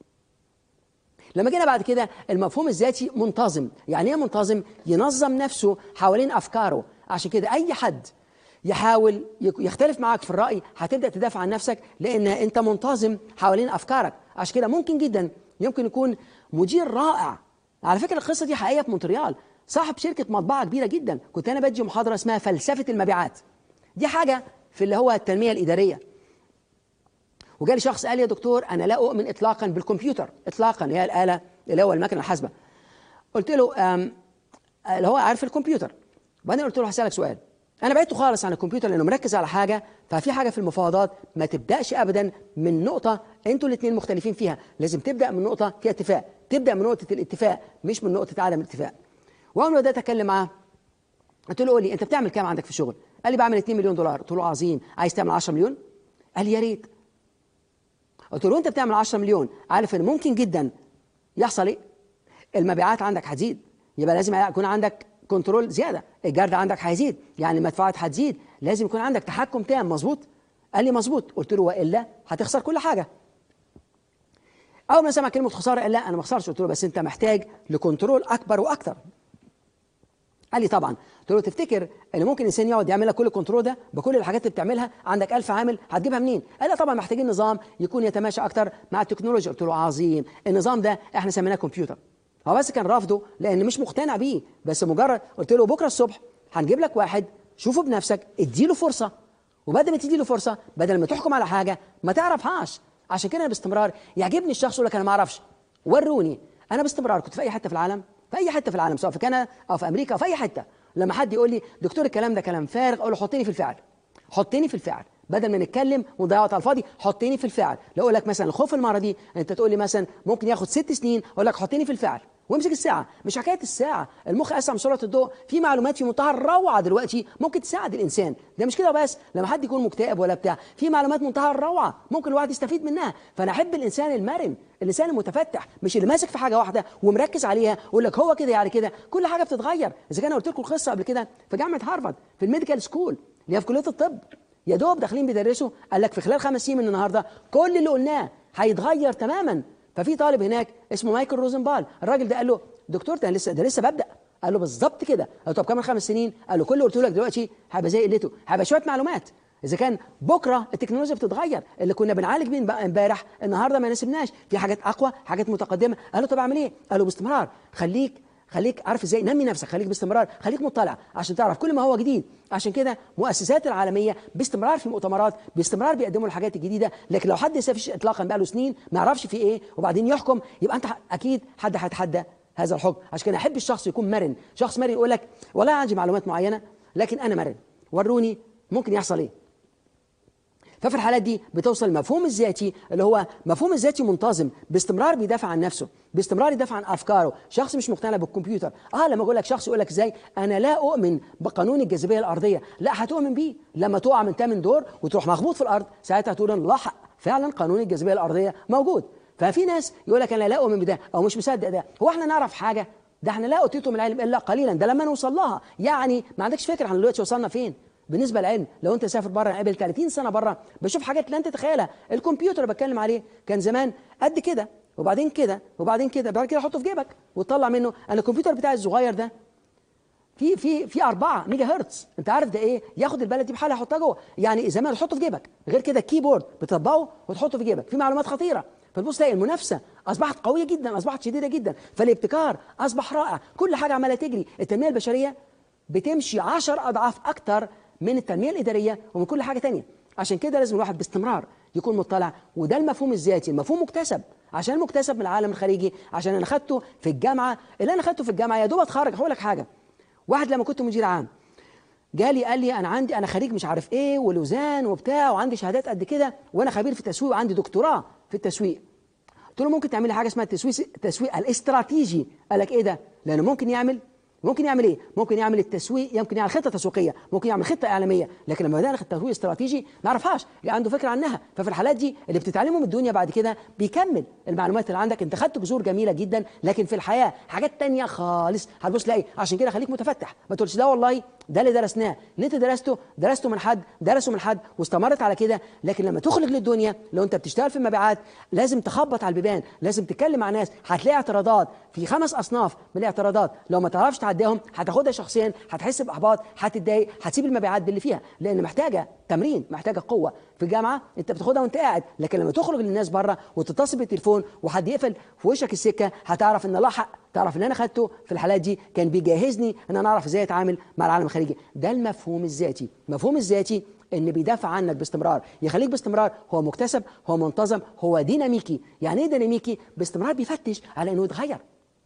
لما جينا بعد كده المفهوم الذاتي منتظم يعني ايه منتظم ينظم نفسه حوالين افكاره عشان كده اي حد يحاول يختلف معاك في الراي هتبدا تدافع عن نفسك لان انت منتظم حوالين افكارك عشان كده ممكن جدا يمكن يكون مدير رائع على فكره القصه دي حقيقيه في مونتريال صاحب شركه مطبعه كبيره جدا كنت انا بدي محاضره اسمها فلسفه المبيعات دي حاجه في اللي هو التنميه الاداريه وجالي شخص قال لي يا دكتور انا لا اؤمن اطلاقا بالكمبيوتر اطلاقا هي الاله اللي هو المكنه الحاسبه قلت له اللي هو عارف الكمبيوتر وبعدين قلت له هسالك سؤال انا بعدته خالص عن الكمبيوتر لانه مركز على حاجه ففي حاجه في المفاوضات ما تبداش ابدا من نقطه انتوا الاثنين مختلفين فيها لازم تبدا من نقطه فيها اتفاق تبدا من نقطه الاتفاق مش من نقطه عدم الاتفاق واول ما بدات اتكلم معاه قلت له قول لي انت بتعمل كام عندك في الشغل قال لي بعمل 2 مليون دولار قلت له عظيم عايز تعمل 10 مليون قال لي يا ريت قلت له انت بتعمل 10 مليون عارف ان ممكن جدا يحصل ايه المبيعات عندك هتزيد يبقى لازم يكون عندك كنترول زياده الجرد عندك هيزيد يعني المدفوعات هتزيد لازم يكون عندك تحكم تام مظبوط قال لي مظبوط قلت له والا هتخسر كل حاجه اول ما سمع كلمه خساره قال لا انا ما اخسرش قلت له بس انت محتاج لكنترول اكبر واكثر قال لي طبعا قلت له تفتكر ان ممكن انسان يقعد يعمل لك كل الكنترول ده بكل الحاجات اللي بتعملها عندك ألف عامل هتجيبها منين قال لا طبعا محتاجين نظام يكون يتماشى اكتر مع التكنولوجيا قلت له عظيم النظام ده احنا سميناه كمبيوتر هو بس كان رافضه لان مش مقتنع بيه بس مجرد قلت له بكره الصبح هنجيب لك واحد شوفه بنفسك اديله فرصه وبعد ما تديله فرصه بدل ما تحكم على حاجه ما تعرفهاش عشان كده باستمرار يعجبني الشخص يقول لك انا ما اعرفش وروني انا باستمرار كنت في اي حته في العالم في اي حته في العالم سواء في كندا او في امريكا او في اي حته لما حد يقول لي دكتور الكلام ده كلام فارغ اقول له حطني في الفعل حطني في الفعل بدل ما نتكلم ونضيع وقت على الفاضي حطني في الفعل لو اقول لك مثلا الخوف المرضي انت تقول لي مثلا ممكن ياخد ست سنين اقول لك حطني في الفعل وامسك الساعه مش حكايه الساعه المخ اسرع من سرعه الضوء في معلومات في منتهى الروعه دلوقتي ممكن تساعد الانسان ده مش كده بس لما حد يكون مكتئب ولا بتاع في معلومات منتهى الروعه ممكن الواحد يستفيد منها فانا احب الانسان المرن الانسان المتفتح مش اللي ماسك في حاجه واحده ومركز عليها ويقول لك هو كده يعني كده كل حاجه بتتغير اذا كان قلت لكم القصه قبل كده في جامعه هارفارد في الميديكال سكول اللي هي في كليه الطب يا دوب داخلين بيدرسوا قال لك في خلال خمس سنين من النهارده كل اللي قلناه هيتغير تماما ففي طالب هناك اسمه مايكل روزنبال الراجل ده قال له دكتور ده لسه ده لسه ببدا قال له بالظبط كده قال له طب كمان خمس سنين قال له كل اللي قلته لك دلوقتي هيبقى زي قلته هيبقى شويه معلومات اذا كان بكره التكنولوجيا بتتغير اللي كنا بنعالج بيه امبارح النهارده ما يناسبناش في حاجات اقوى حاجات متقدمه قال له طب اعمل ايه قال له باستمرار خليك خليك عارف ازاي نمي نفسك خليك باستمرار خليك مطلع عشان تعرف كل ما هو جديد عشان كده مؤسسات العالميه باستمرار في مؤتمرات باستمرار بيقدموا الحاجات الجديده لكن لو حد سافش اطلاقا بقاله سنين ما يعرفش في ايه وبعدين يحكم يبقى انت اكيد حد هيتحدى هذا الحكم عشان كده احب الشخص يكون مرن شخص مرن يقول لك والله عندي معلومات معينه لكن انا مرن وروني ممكن يحصل ايه ففي الحالات دي بتوصل المفهوم الذاتي اللي هو مفهوم الذاتي منتظم باستمرار بيدافع عن نفسه باستمرار يدافع عن افكاره شخص مش مقتنع بالكمبيوتر اه لما اقول لك شخص يقول لك ازاي انا لا اؤمن بقانون الجاذبيه الارضيه لا هتؤمن بيه لما تقع من ثامن دور وتروح مخبوط في الارض ساعتها تقول لا فعلا قانون الجاذبيه الارضيه موجود ففي ناس يقول لك انا لا اؤمن بده او مش مصدق ده هو احنا نعرف حاجه ده احنا لا اوتيتم من العلم الا قليلا ده لما نوصل لها يعني ما عندكش فكره احنا دلوقتي وصلنا فين بالنسبه للعلم لو انت سافر بره قبل 30 سنه بره بشوف حاجات لن تتخيلها الكمبيوتر اللي بتكلم عليه كان زمان قد كده وبعدين كده وبعدين كده بعد كده حطه في جيبك وتطلع منه انا الكمبيوتر بتاعي الصغير ده في في في 4 ميجا هرتز انت عارف ده ايه ياخد البلد دي بحالها يحطها جوه يعني زمان تحطه في جيبك غير كده الكيبورد بتطبقه وتحطه في جيبك في معلومات خطيره فتبص تلاقي المنافسه اصبحت قويه جدا اصبحت شديده جدا فالابتكار اصبح رائع كل حاجه عماله تجري التنميه البشريه بتمشي 10 اضعاف اكتر من التنميه الاداريه ومن كل حاجه تانية عشان كده لازم الواحد باستمرار يكون مطلع وده المفهوم الذاتي المفهوم مكتسب عشان مكتسب من العالم الخارجي عشان انا خدته في الجامعه اللي انا خدته في الجامعه يا دوب اتخرج هقول لك حاجه واحد لما كنت مدير عام جالي قال لي انا عندي انا خريج مش عارف ايه ولوزان وبتاع وعندي شهادات قد كده وانا خبير في التسويق وعندي دكتوراه في التسويق قلت له ممكن تعمل لي حاجه اسمها التسويق التسويق الاستراتيجي قال لك ايه ده لانه ممكن يعمل ممكن يعمل ايه ممكن يعمل التسويق يمكن يعمل خطه تسويقيه ممكن يعمل خطه اعلاميه لكن لما بدانا التسويق استراتيجي ما نعرفهاش يعني عنده فكره عنها ففي الحالات دي اللي بتتعلمه من الدنيا بعد كده بيكمل المعلومات اللي عندك انت خدت جذور جميله جدا لكن في الحياه حاجات تانية خالص هتبص تلاقي عشان كده خليك متفتح ما تقولش لا والله ده اللي درسناه اللي انت درسته درسته من حد درسه من حد واستمرت على كده لكن لما تخرج للدنيا لو انت بتشتغل في المبيعات لازم تخبط على البيبان لازم تتكلم مع ناس هتلاقي اعتراضات في خمس اصناف من الاعتراضات لو ما تعرفش تعديهم هتاخدها شخصيا هتحس باحباط هتتضايق هتسيب المبيعات باللي فيها لان محتاجه تمرين محتاجه قوه في الجامعه انت بتاخدها وانت قاعد لكن لما تخرج للناس بره وتتصل بالتليفون وحد يقفل في وشك السكه هتعرف ان الله حق تعرف ان انا خدته في الحالات دي كان بيجهزني ان انا اعرف ازاي اتعامل مع العالم الخارجي ده المفهوم الذاتي المفهوم الذاتي ان بيدافع عنك باستمرار يخليك باستمرار هو مكتسب هو منتظم هو ديناميكي يعني ايه ديناميكي باستمرار بيفتش على انه يتغير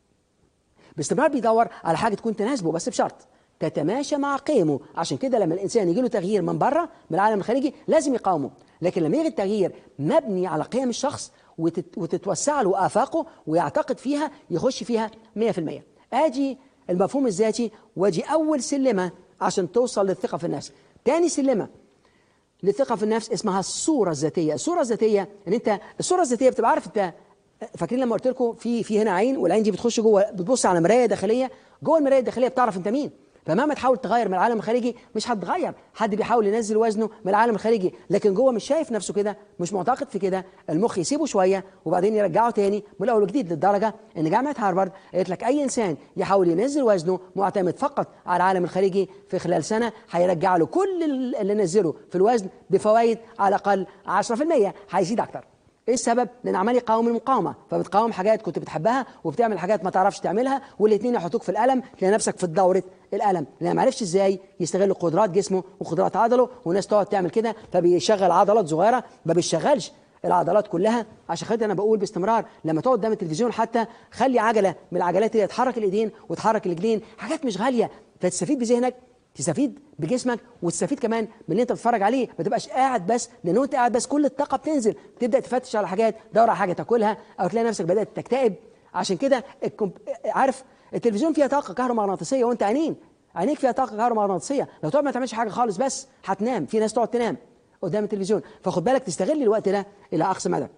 باستمرار بيدور على حاجه تكون تناسبه بس بشرط تتماشى مع قيمه عشان كده لما الانسان يجي له تغيير من بره من العالم الخارجي لازم يقاومه لكن لما يجي التغيير مبني على قيم الشخص وتت وتتوسع له افاقه ويعتقد فيها يخش فيها 100% ادي المفهوم الذاتي واجي اول سلمه عشان توصل للثقه في النفس تاني سلمه للثقه في النفس اسمها الصوره الذاتيه الصوره الذاتيه ان انت الصوره الذاتيه بتبقى عارف انت فاكرين لما قلت لكم في في هنا عين والعين دي بتخش جوه بتبص على مرايه داخليه جوه المرايه الداخليه بتعرف انت مين فمهما تحاول تغير من العالم الخارجي مش هتغير حد بيحاول ينزل وزنه من العالم الخارجي لكن جوه مش شايف نفسه كده مش معتقد في كده المخ يسيبه شويه وبعدين يرجعه تاني من الاول وجديد للدرجه ان جامعه هارفارد قالت لك اي انسان يحاول ينزل وزنه معتمد فقط على العالم الخارجي في خلال سنه هيرجع له كل اللي نزله في الوزن بفوائد على الاقل 10% هيزيد اكتر ايه السبب؟ لان عمال يقاوم المقاومه فبتقاوم حاجات كنت بتحبها وبتعمل حاجات ما تعرفش تعملها والاثنين يحطوك في الالم تلاقي نفسك في دوره الالم لان ما عرفش ازاي يستغل قدرات جسمه وقدرات عضله والناس تقعد تعمل كده فبيشغل عضلات صغيره ما بيشغلش العضلات كلها عشان كده انا بقول باستمرار لما تقعد قدام التلفزيون حتى خلي عجله من العجلات اللي تحرك الايدين وتحرك الرجلين حاجات مش غاليه فتستفيد بذهنك تستفيد بجسمك وتستفيد كمان من اللي انت بتتفرج عليه ما تبقاش قاعد بس لان انت قاعد بس كل الطاقه بتنزل تبدا تفتش على حاجات تدور على حاجه تاكلها او تلاقي نفسك بدات تكتئب عشان كده الكمب... عارف التلفزيون فيها طاقه كهرومغناطيسيه وانت عينين عينيك فيها طاقه كهرومغناطيسيه لو تقعد ما تعملش حاجه خالص بس هتنام في ناس تقعد تنام قدام التلفزيون فخد بالك تستغل الوقت ده الى اقصى مدى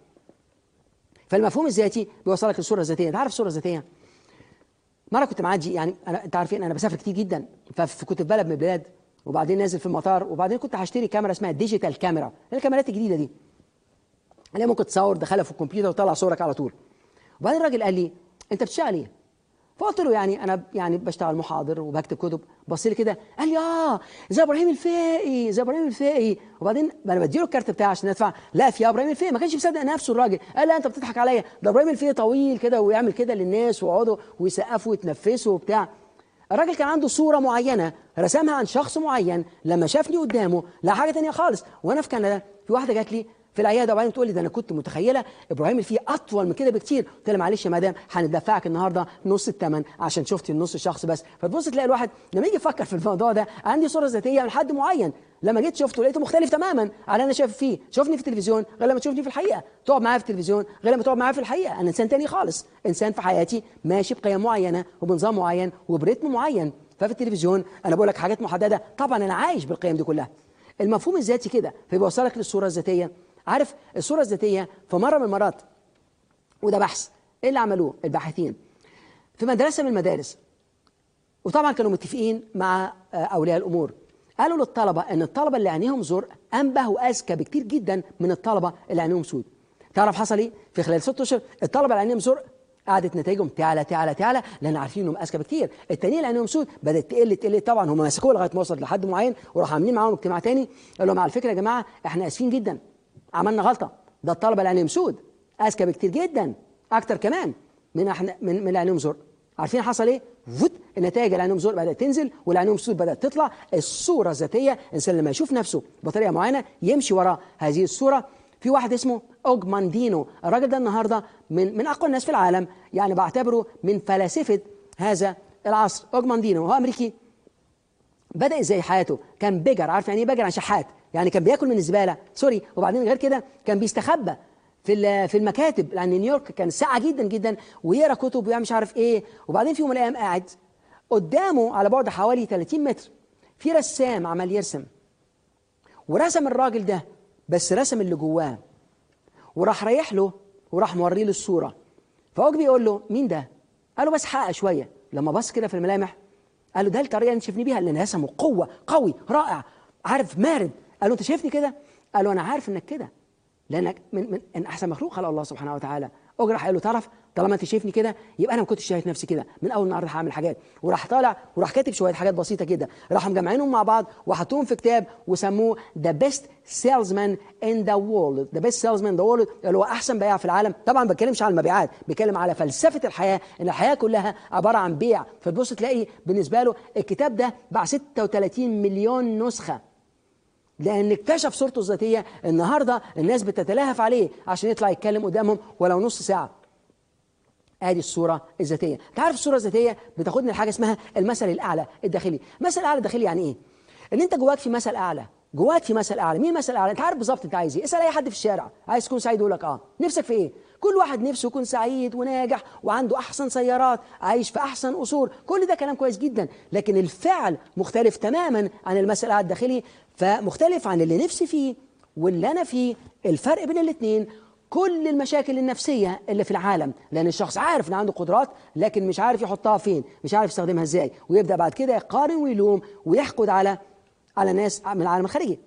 فالمفهوم الذاتي بيوصلك للصوره الذاتيه انت عارف الصوره الذاتيه مره كنت معدي يعني انا انت عارفين انا بسافر كتير جدا فكنت في بلد من البلاد وبعدين نازل في المطار وبعدين كنت هشتري كاميرا اسمها ديجيتال كاميرا الكاميرات الجديده دي اللي ممكن تصور دخلها في الكمبيوتر وتطلع صورك على طول وبعدين الراجل قال لي انت بتشتغل ايه؟ فقلت له يعني انا يعني بشتغل محاضر وبكتب كتب بص لي كده قال لي اه زي ابراهيم الفقي زي ابراهيم الفقي وبعدين انا بديله الكارت بتاعي عشان ادفع لا في ابراهيم الفقي ما كانش مصدق نفسه الراجل قال لا انت بتضحك عليا ده ابراهيم الفقي طويل كده ويعمل كده للناس ويقعدوا ويسقفوا ويتنفسوا وبتاع الراجل كان عنده صورة معينة رسمها عن شخص معين لما شافني قدامه لا حاجة تانية خالص وأنا في كندا في واحدة جات لي في العياده وبعدين تقول لي ده انا كنت متخيله ابراهيم اللي فيه اطول من كده بكتير قلت لها معلش يا مدام هندفعك النهارده نص الثمن عشان شفتي النص شخص بس فتبص تلاقي الواحد لما يجي يفكر في الموضوع ده عندي صوره ذاتيه من حد معين لما جيت شفته لقيته مختلف تماما على انا شايف فيه شوفني في التلفزيون غير لما تشوفني في الحقيقه تقعد معايا في التلفزيون غير لما تقعد معايا في الحقيقه انا انسان تاني خالص انسان في حياتي ماشي بقيم معينه وبنظام معين وبريتم معين ففي التلفزيون انا بقول لك حاجات محدده طبعا انا عايش بالقيم دي كلها المفهوم الذاتي كده فبيوصلك للصوره الذاتيه عارف الصوره الذاتيه في مره من المرات وده بحث ايه اللي عملوه الباحثين في مدرسه من المدارس وطبعا كانوا متفقين مع اولياء الامور قالوا للطلبه ان الطلبه اللي عينيهم زرق انبه واذكى بكتير جدا من الطلبه اللي عينيهم سود تعرف حصل ايه في خلال ست اشهر الطلبه اللي عينيهم زرق قعدت نتائجهم تعلى تعلى تعلى لان عارفين انهم اذكى بكتير التانيين اللي عينيهم سود بدات تقل تقل طبعا هم مسكوه لغايه ما وصلت لحد معين وراحوا عاملين معاهم اجتماع تاني قال لهم على فكره يا جماعه احنا اسفين جدا عملنا غلطه ده الطلبه اللي عينيهم سود اذكى بكتير جدا اكتر كمان من احنا من من اللي عينيهم زرق عارفين حصل ايه؟ فوت النتائج اللي عينيهم زرق بدات تنزل واللي عينيهم سود بدات تطلع الصوره الذاتيه الانسان لما يشوف نفسه بطريقه معينه يمشي وراء هذه الصوره في واحد اسمه اوجماندينو الراجل ده النهارده من من اقوى الناس في العالم يعني بعتبره من فلاسفه هذا العصر اوجماندينو هو امريكي بدا ازاي حياته كان بيجر عارف يعني ايه بيجر عن شحات يعني كان بياكل من الزباله سوري وبعدين غير كده كان بيستخبى في في المكاتب لان نيويورك كان ساعه جدا جدا ويقرا كتب ويعمل مش عارف ايه وبعدين في يوم من الايام قاعد قدامه على بعد حوالي 30 متر في رسام عمال يرسم ورسم الراجل ده بس رسم اللي جواه وراح رايح له وراح موريه له الصوره فهو بيقول له مين ده؟ قال له بس حقق شويه لما بص كده في الملامح قال له ده الطريقه اللي شايفني بيها اللي رسمه قوه قوي رائع عارف مارد قال له انت شايفني كده؟ قال له انا عارف انك كده لانك من من ان احسن مخلوق خلق الله سبحانه وتعالى اجرح قال له تعرف طالما انت شايفني كده يبقى انا ما كنتش شايف نفسي كده من اول النهارده هعمل حاجات وراح طالع وراح كاتب شويه حاجات بسيطه كده راحوا مجمعينهم مع بعض وحطوهم في كتاب وسموه ذا بيست سيلزمان ان ذا وورلد ذا بيست سيلزمان ان ذا وورلد اللي هو احسن بياع في العالم طبعا ما بتكلمش على المبيعات بيتكلم على فلسفه الحياه ان الحياه كلها عباره عن بيع فتبص تلاقي بالنسبه له الكتاب ده باع 36 مليون نسخه لان اكتشف صورته الذاتيه النهارده الناس بتتلهف عليه عشان يطلع يتكلم قدامهم ولو نص ساعه ادي الصوره الذاتيه انت عارف الصوره الذاتيه بتاخدنا لحاجه اسمها المثل الاعلى الداخلي المثل الاعلى الداخلي يعني ايه ان انت جواك في مثل اعلى جواك في مثل اعلى مين مثل اعلى انت عارف بالظبط انت عايز ايه اسال اي حد في الشارع عايز تكون سعيد يقول لك اه نفسك في ايه كل واحد نفسه يكون سعيد وناجح وعنده احسن سيارات عايش في احسن قصور كل ده كلام كويس جدا لكن الفعل مختلف تماما عن المثل الاعلى الداخلي فمختلف عن اللي نفسي فيه واللي انا فيه الفرق بين الاثنين كل المشاكل النفسية اللي في العالم لأن الشخص عارف إن عنده قدرات لكن مش عارف يحطها فين مش عارف يستخدمها إزاي ويبدأ بعد كده يقارن ويلوم ويحقد على على ناس من العالم الخارجي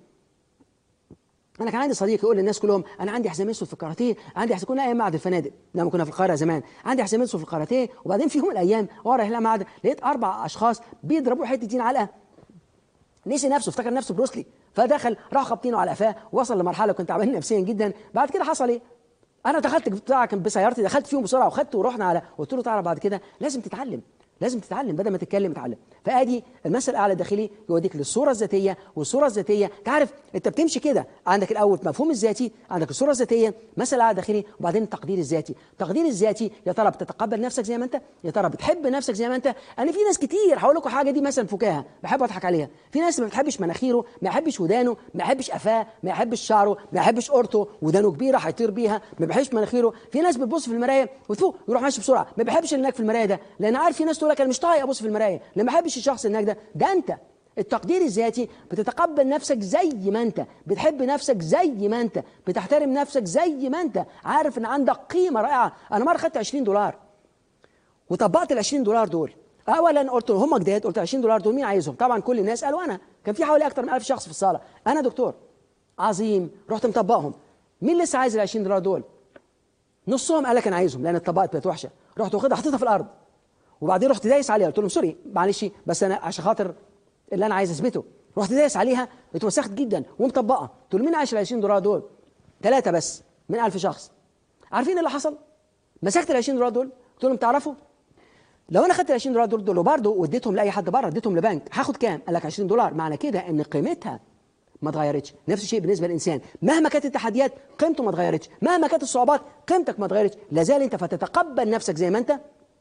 انا كان عندي صديق يقول للناس كلهم انا عندي حزام اسود في الكاراتيه عندي حزام كنا ايام معهد الفنادق لما كنا في القاهره زمان عندي حزام اسود في الكاراتيه وبعدين في يوم من الايام وانا رايح معهد لقيت اربع اشخاص بيضربوا حته دين علقه نسي نفسه افتكر نفسه بروسلي فدخل راح خبطينه على قفاه وصل لمرحله كنت تعبان نفسيا جدا بعد كده حصل ايه انا دخلت بتاع كان بسيارتي دخلت فيهم بسرعه وخدته ورحنا على قلت له تعالى بعد كده لازم تتعلم لازم تتعلم بدل ما تتكلم اتعلم فادي المثل الاعلى الداخلي يوديك للصوره الذاتيه والصوره الذاتيه تعرف انت بتمشي كده عندك الاول مفهوم الذاتي عندك الصوره الذاتيه مثل اعلى داخلي وبعدين التقدير الذاتي التقدير الذاتي يا ترى بتتقبل نفسك زي ما انت يا ترى بتحب نفسك زي ما انت انا في ناس كتير هقول لكم حاجه دي مثلا فكاهه بحب اضحك عليها في ناس ما بتحبش مناخيره ما يحبش ودانه ما يحبش قفاه ما يحبش شعره ما يحبش قرطه ودانه كبيره هيطير بيها ما بيحبش مناخيره في ناس بتبص في المرايه وتفوق يروح ماشي بسرعه ما بيحبش اللي هناك في المرايه ده لان عارف في ناس تقول لك انا مش طايق ابص في المرايه لما بحبش الشخص هناك ده ده انت التقدير الذاتي بتتقبل نفسك زي ما انت بتحب نفسك زي ما انت بتحترم نفسك زي ما انت عارف ان عندك قيمه رائعه انا مره خدت 20 دولار وطبقت ال 20 دولار دول اولا قلت هم جداد قلت 20 دولار دول مين عايزهم طبعا كل الناس قالوا انا كان في حوالي اكتر من 1000 شخص في الصاله انا دكتور عظيم رحت مطبقهم مين لسه عايز ال 20 دولار دول نصهم قال لك انا عايزهم لان الطبقات بقت وحشه رحت واخدها حطيتها في الارض وبعدين رحت دايس عليها قلت لهم سوري معلش بس انا عشان خاطر اللي انا عايز اثبته رحت دايس عليها اتوسخت جدا ومطبقه قلت له مين عايش ال 20 دولار دول؟ ثلاثه بس من 1000 شخص عارفين اللي حصل؟ مسكت ال 20 دولار دول قلت لهم تعرفوا لو انا خدت ال 20 دولار دول دول برضه واديتهم لاي حد بره اديتهم لبنك هاخد كام؟ قال لك 20 دولار معنى كده ان قيمتها ما اتغيرتش نفس الشيء بالنسبه للانسان مهما كانت التحديات قيمته ما اتغيرتش مهما كانت الصعوبات قيمتك ما اتغيرتش لا زال انت فتتقبل نفسك زي ما انت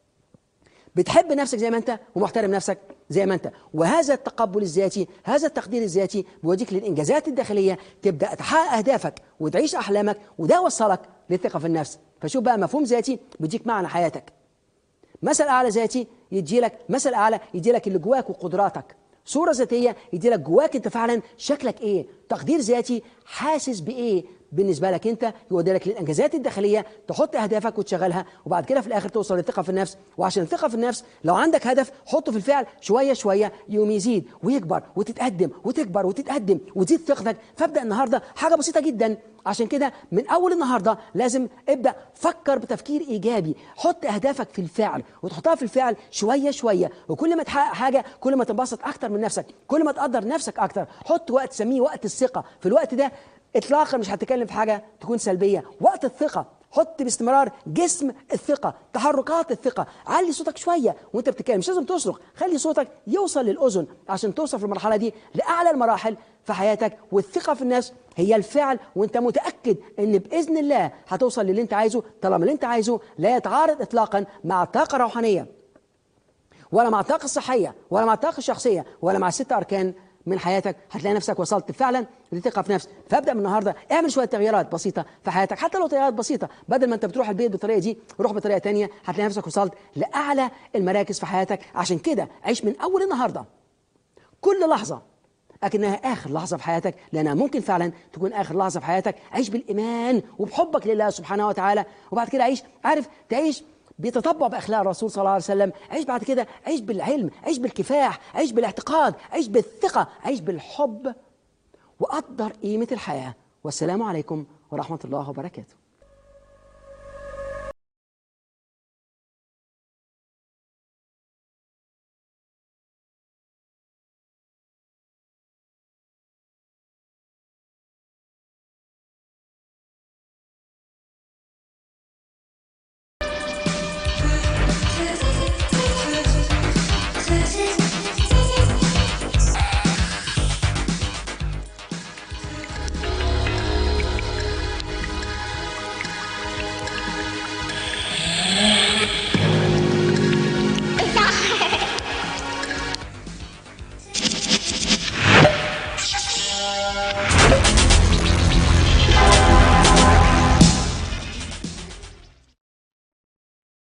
بتحب نفسك زي ما انت ومحترم نفسك زي ما انت وهذا التقبل الذاتي هذا التقدير الذاتي بيوديك للانجازات الداخليه تبدا تحقق اهدافك وتعيش احلامك وده وصلك للثقه في النفس فشوف بقى مفهوم ذاتي بيديك معنى حياتك مثل اعلى ذاتي يدي لك مثل اعلى يدي لك اللي جواك وقدراتك صورة ذاتية يدي لك جواك انت فعلا شكلك ايه تقدير ذاتي حاسس بايه بالنسبه لك انت يودي لك للانجازات الداخليه تحط اهدافك وتشغلها وبعد كده في الاخر توصل للثقه في النفس وعشان الثقه في النفس لو عندك هدف حطه في الفعل شويه شويه يوم يزيد ويكبر وتتقدم وتكبر وتتقدم وتزيد ثقتك فابدا النهارده حاجه بسيطه جدا عشان كده من اول النهارده لازم ابدا فكر بتفكير ايجابي حط اهدافك في الفعل وتحطها في الفعل شويه شويه وكل ما تحقق حاجه كل ما تنبسط اكتر من نفسك كل ما تقدر نفسك اكتر حط وقت سميه وقت الثقه في الوقت ده اطلاقا مش هتتكلم في حاجه تكون سلبيه وقت الثقه حط باستمرار جسم الثقه تحركات الثقه علي صوتك شويه وانت بتتكلم مش لازم تصرخ خلي صوتك يوصل للاذن عشان توصل في المرحله دي لاعلى المراحل في حياتك والثقه في النفس هي الفعل وانت متاكد ان باذن الله هتوصل للي انت عايزه طالما اللي انت عايزه لا يتعارض اطلاقا مع الطاقه الروحانيه ولا مع الطاقه الصحيه ولا مع الطاقه الشخصيه ولا مع الست اركان من حياتك هتلاقي نفسك وصلت فعلا لثقه في نفس فابدا من النهارده اعمل شويه تغييرات بسيطه في حياتك حتى لو تغييرات بسيطه بدل ما انت بتروح البيت بالطريقه دي روح بطريقه تانية هتلاقي نفسك وصلت لاعلى المراكز في حياتك عشان كده عيش من اول النهارده كل لحظه لكنها اخر لحظه في حياتك لانها ممكن فعلا تكون اخر لحظه في حياتك عيش بالايمان وبحبك لله سبحانه وتعالى وبعد كده عيش عارف تعيش بيتطبع باخلاق الرسول صلى الله عليه وسلم عيش بعد كده عيش بالعلم عيش بالكفاح عيش بالاعتقاد عيش بالثقه عيش بالحب وقدر قيمه الحياه والسلام عليكم ورحمه الله وبركاته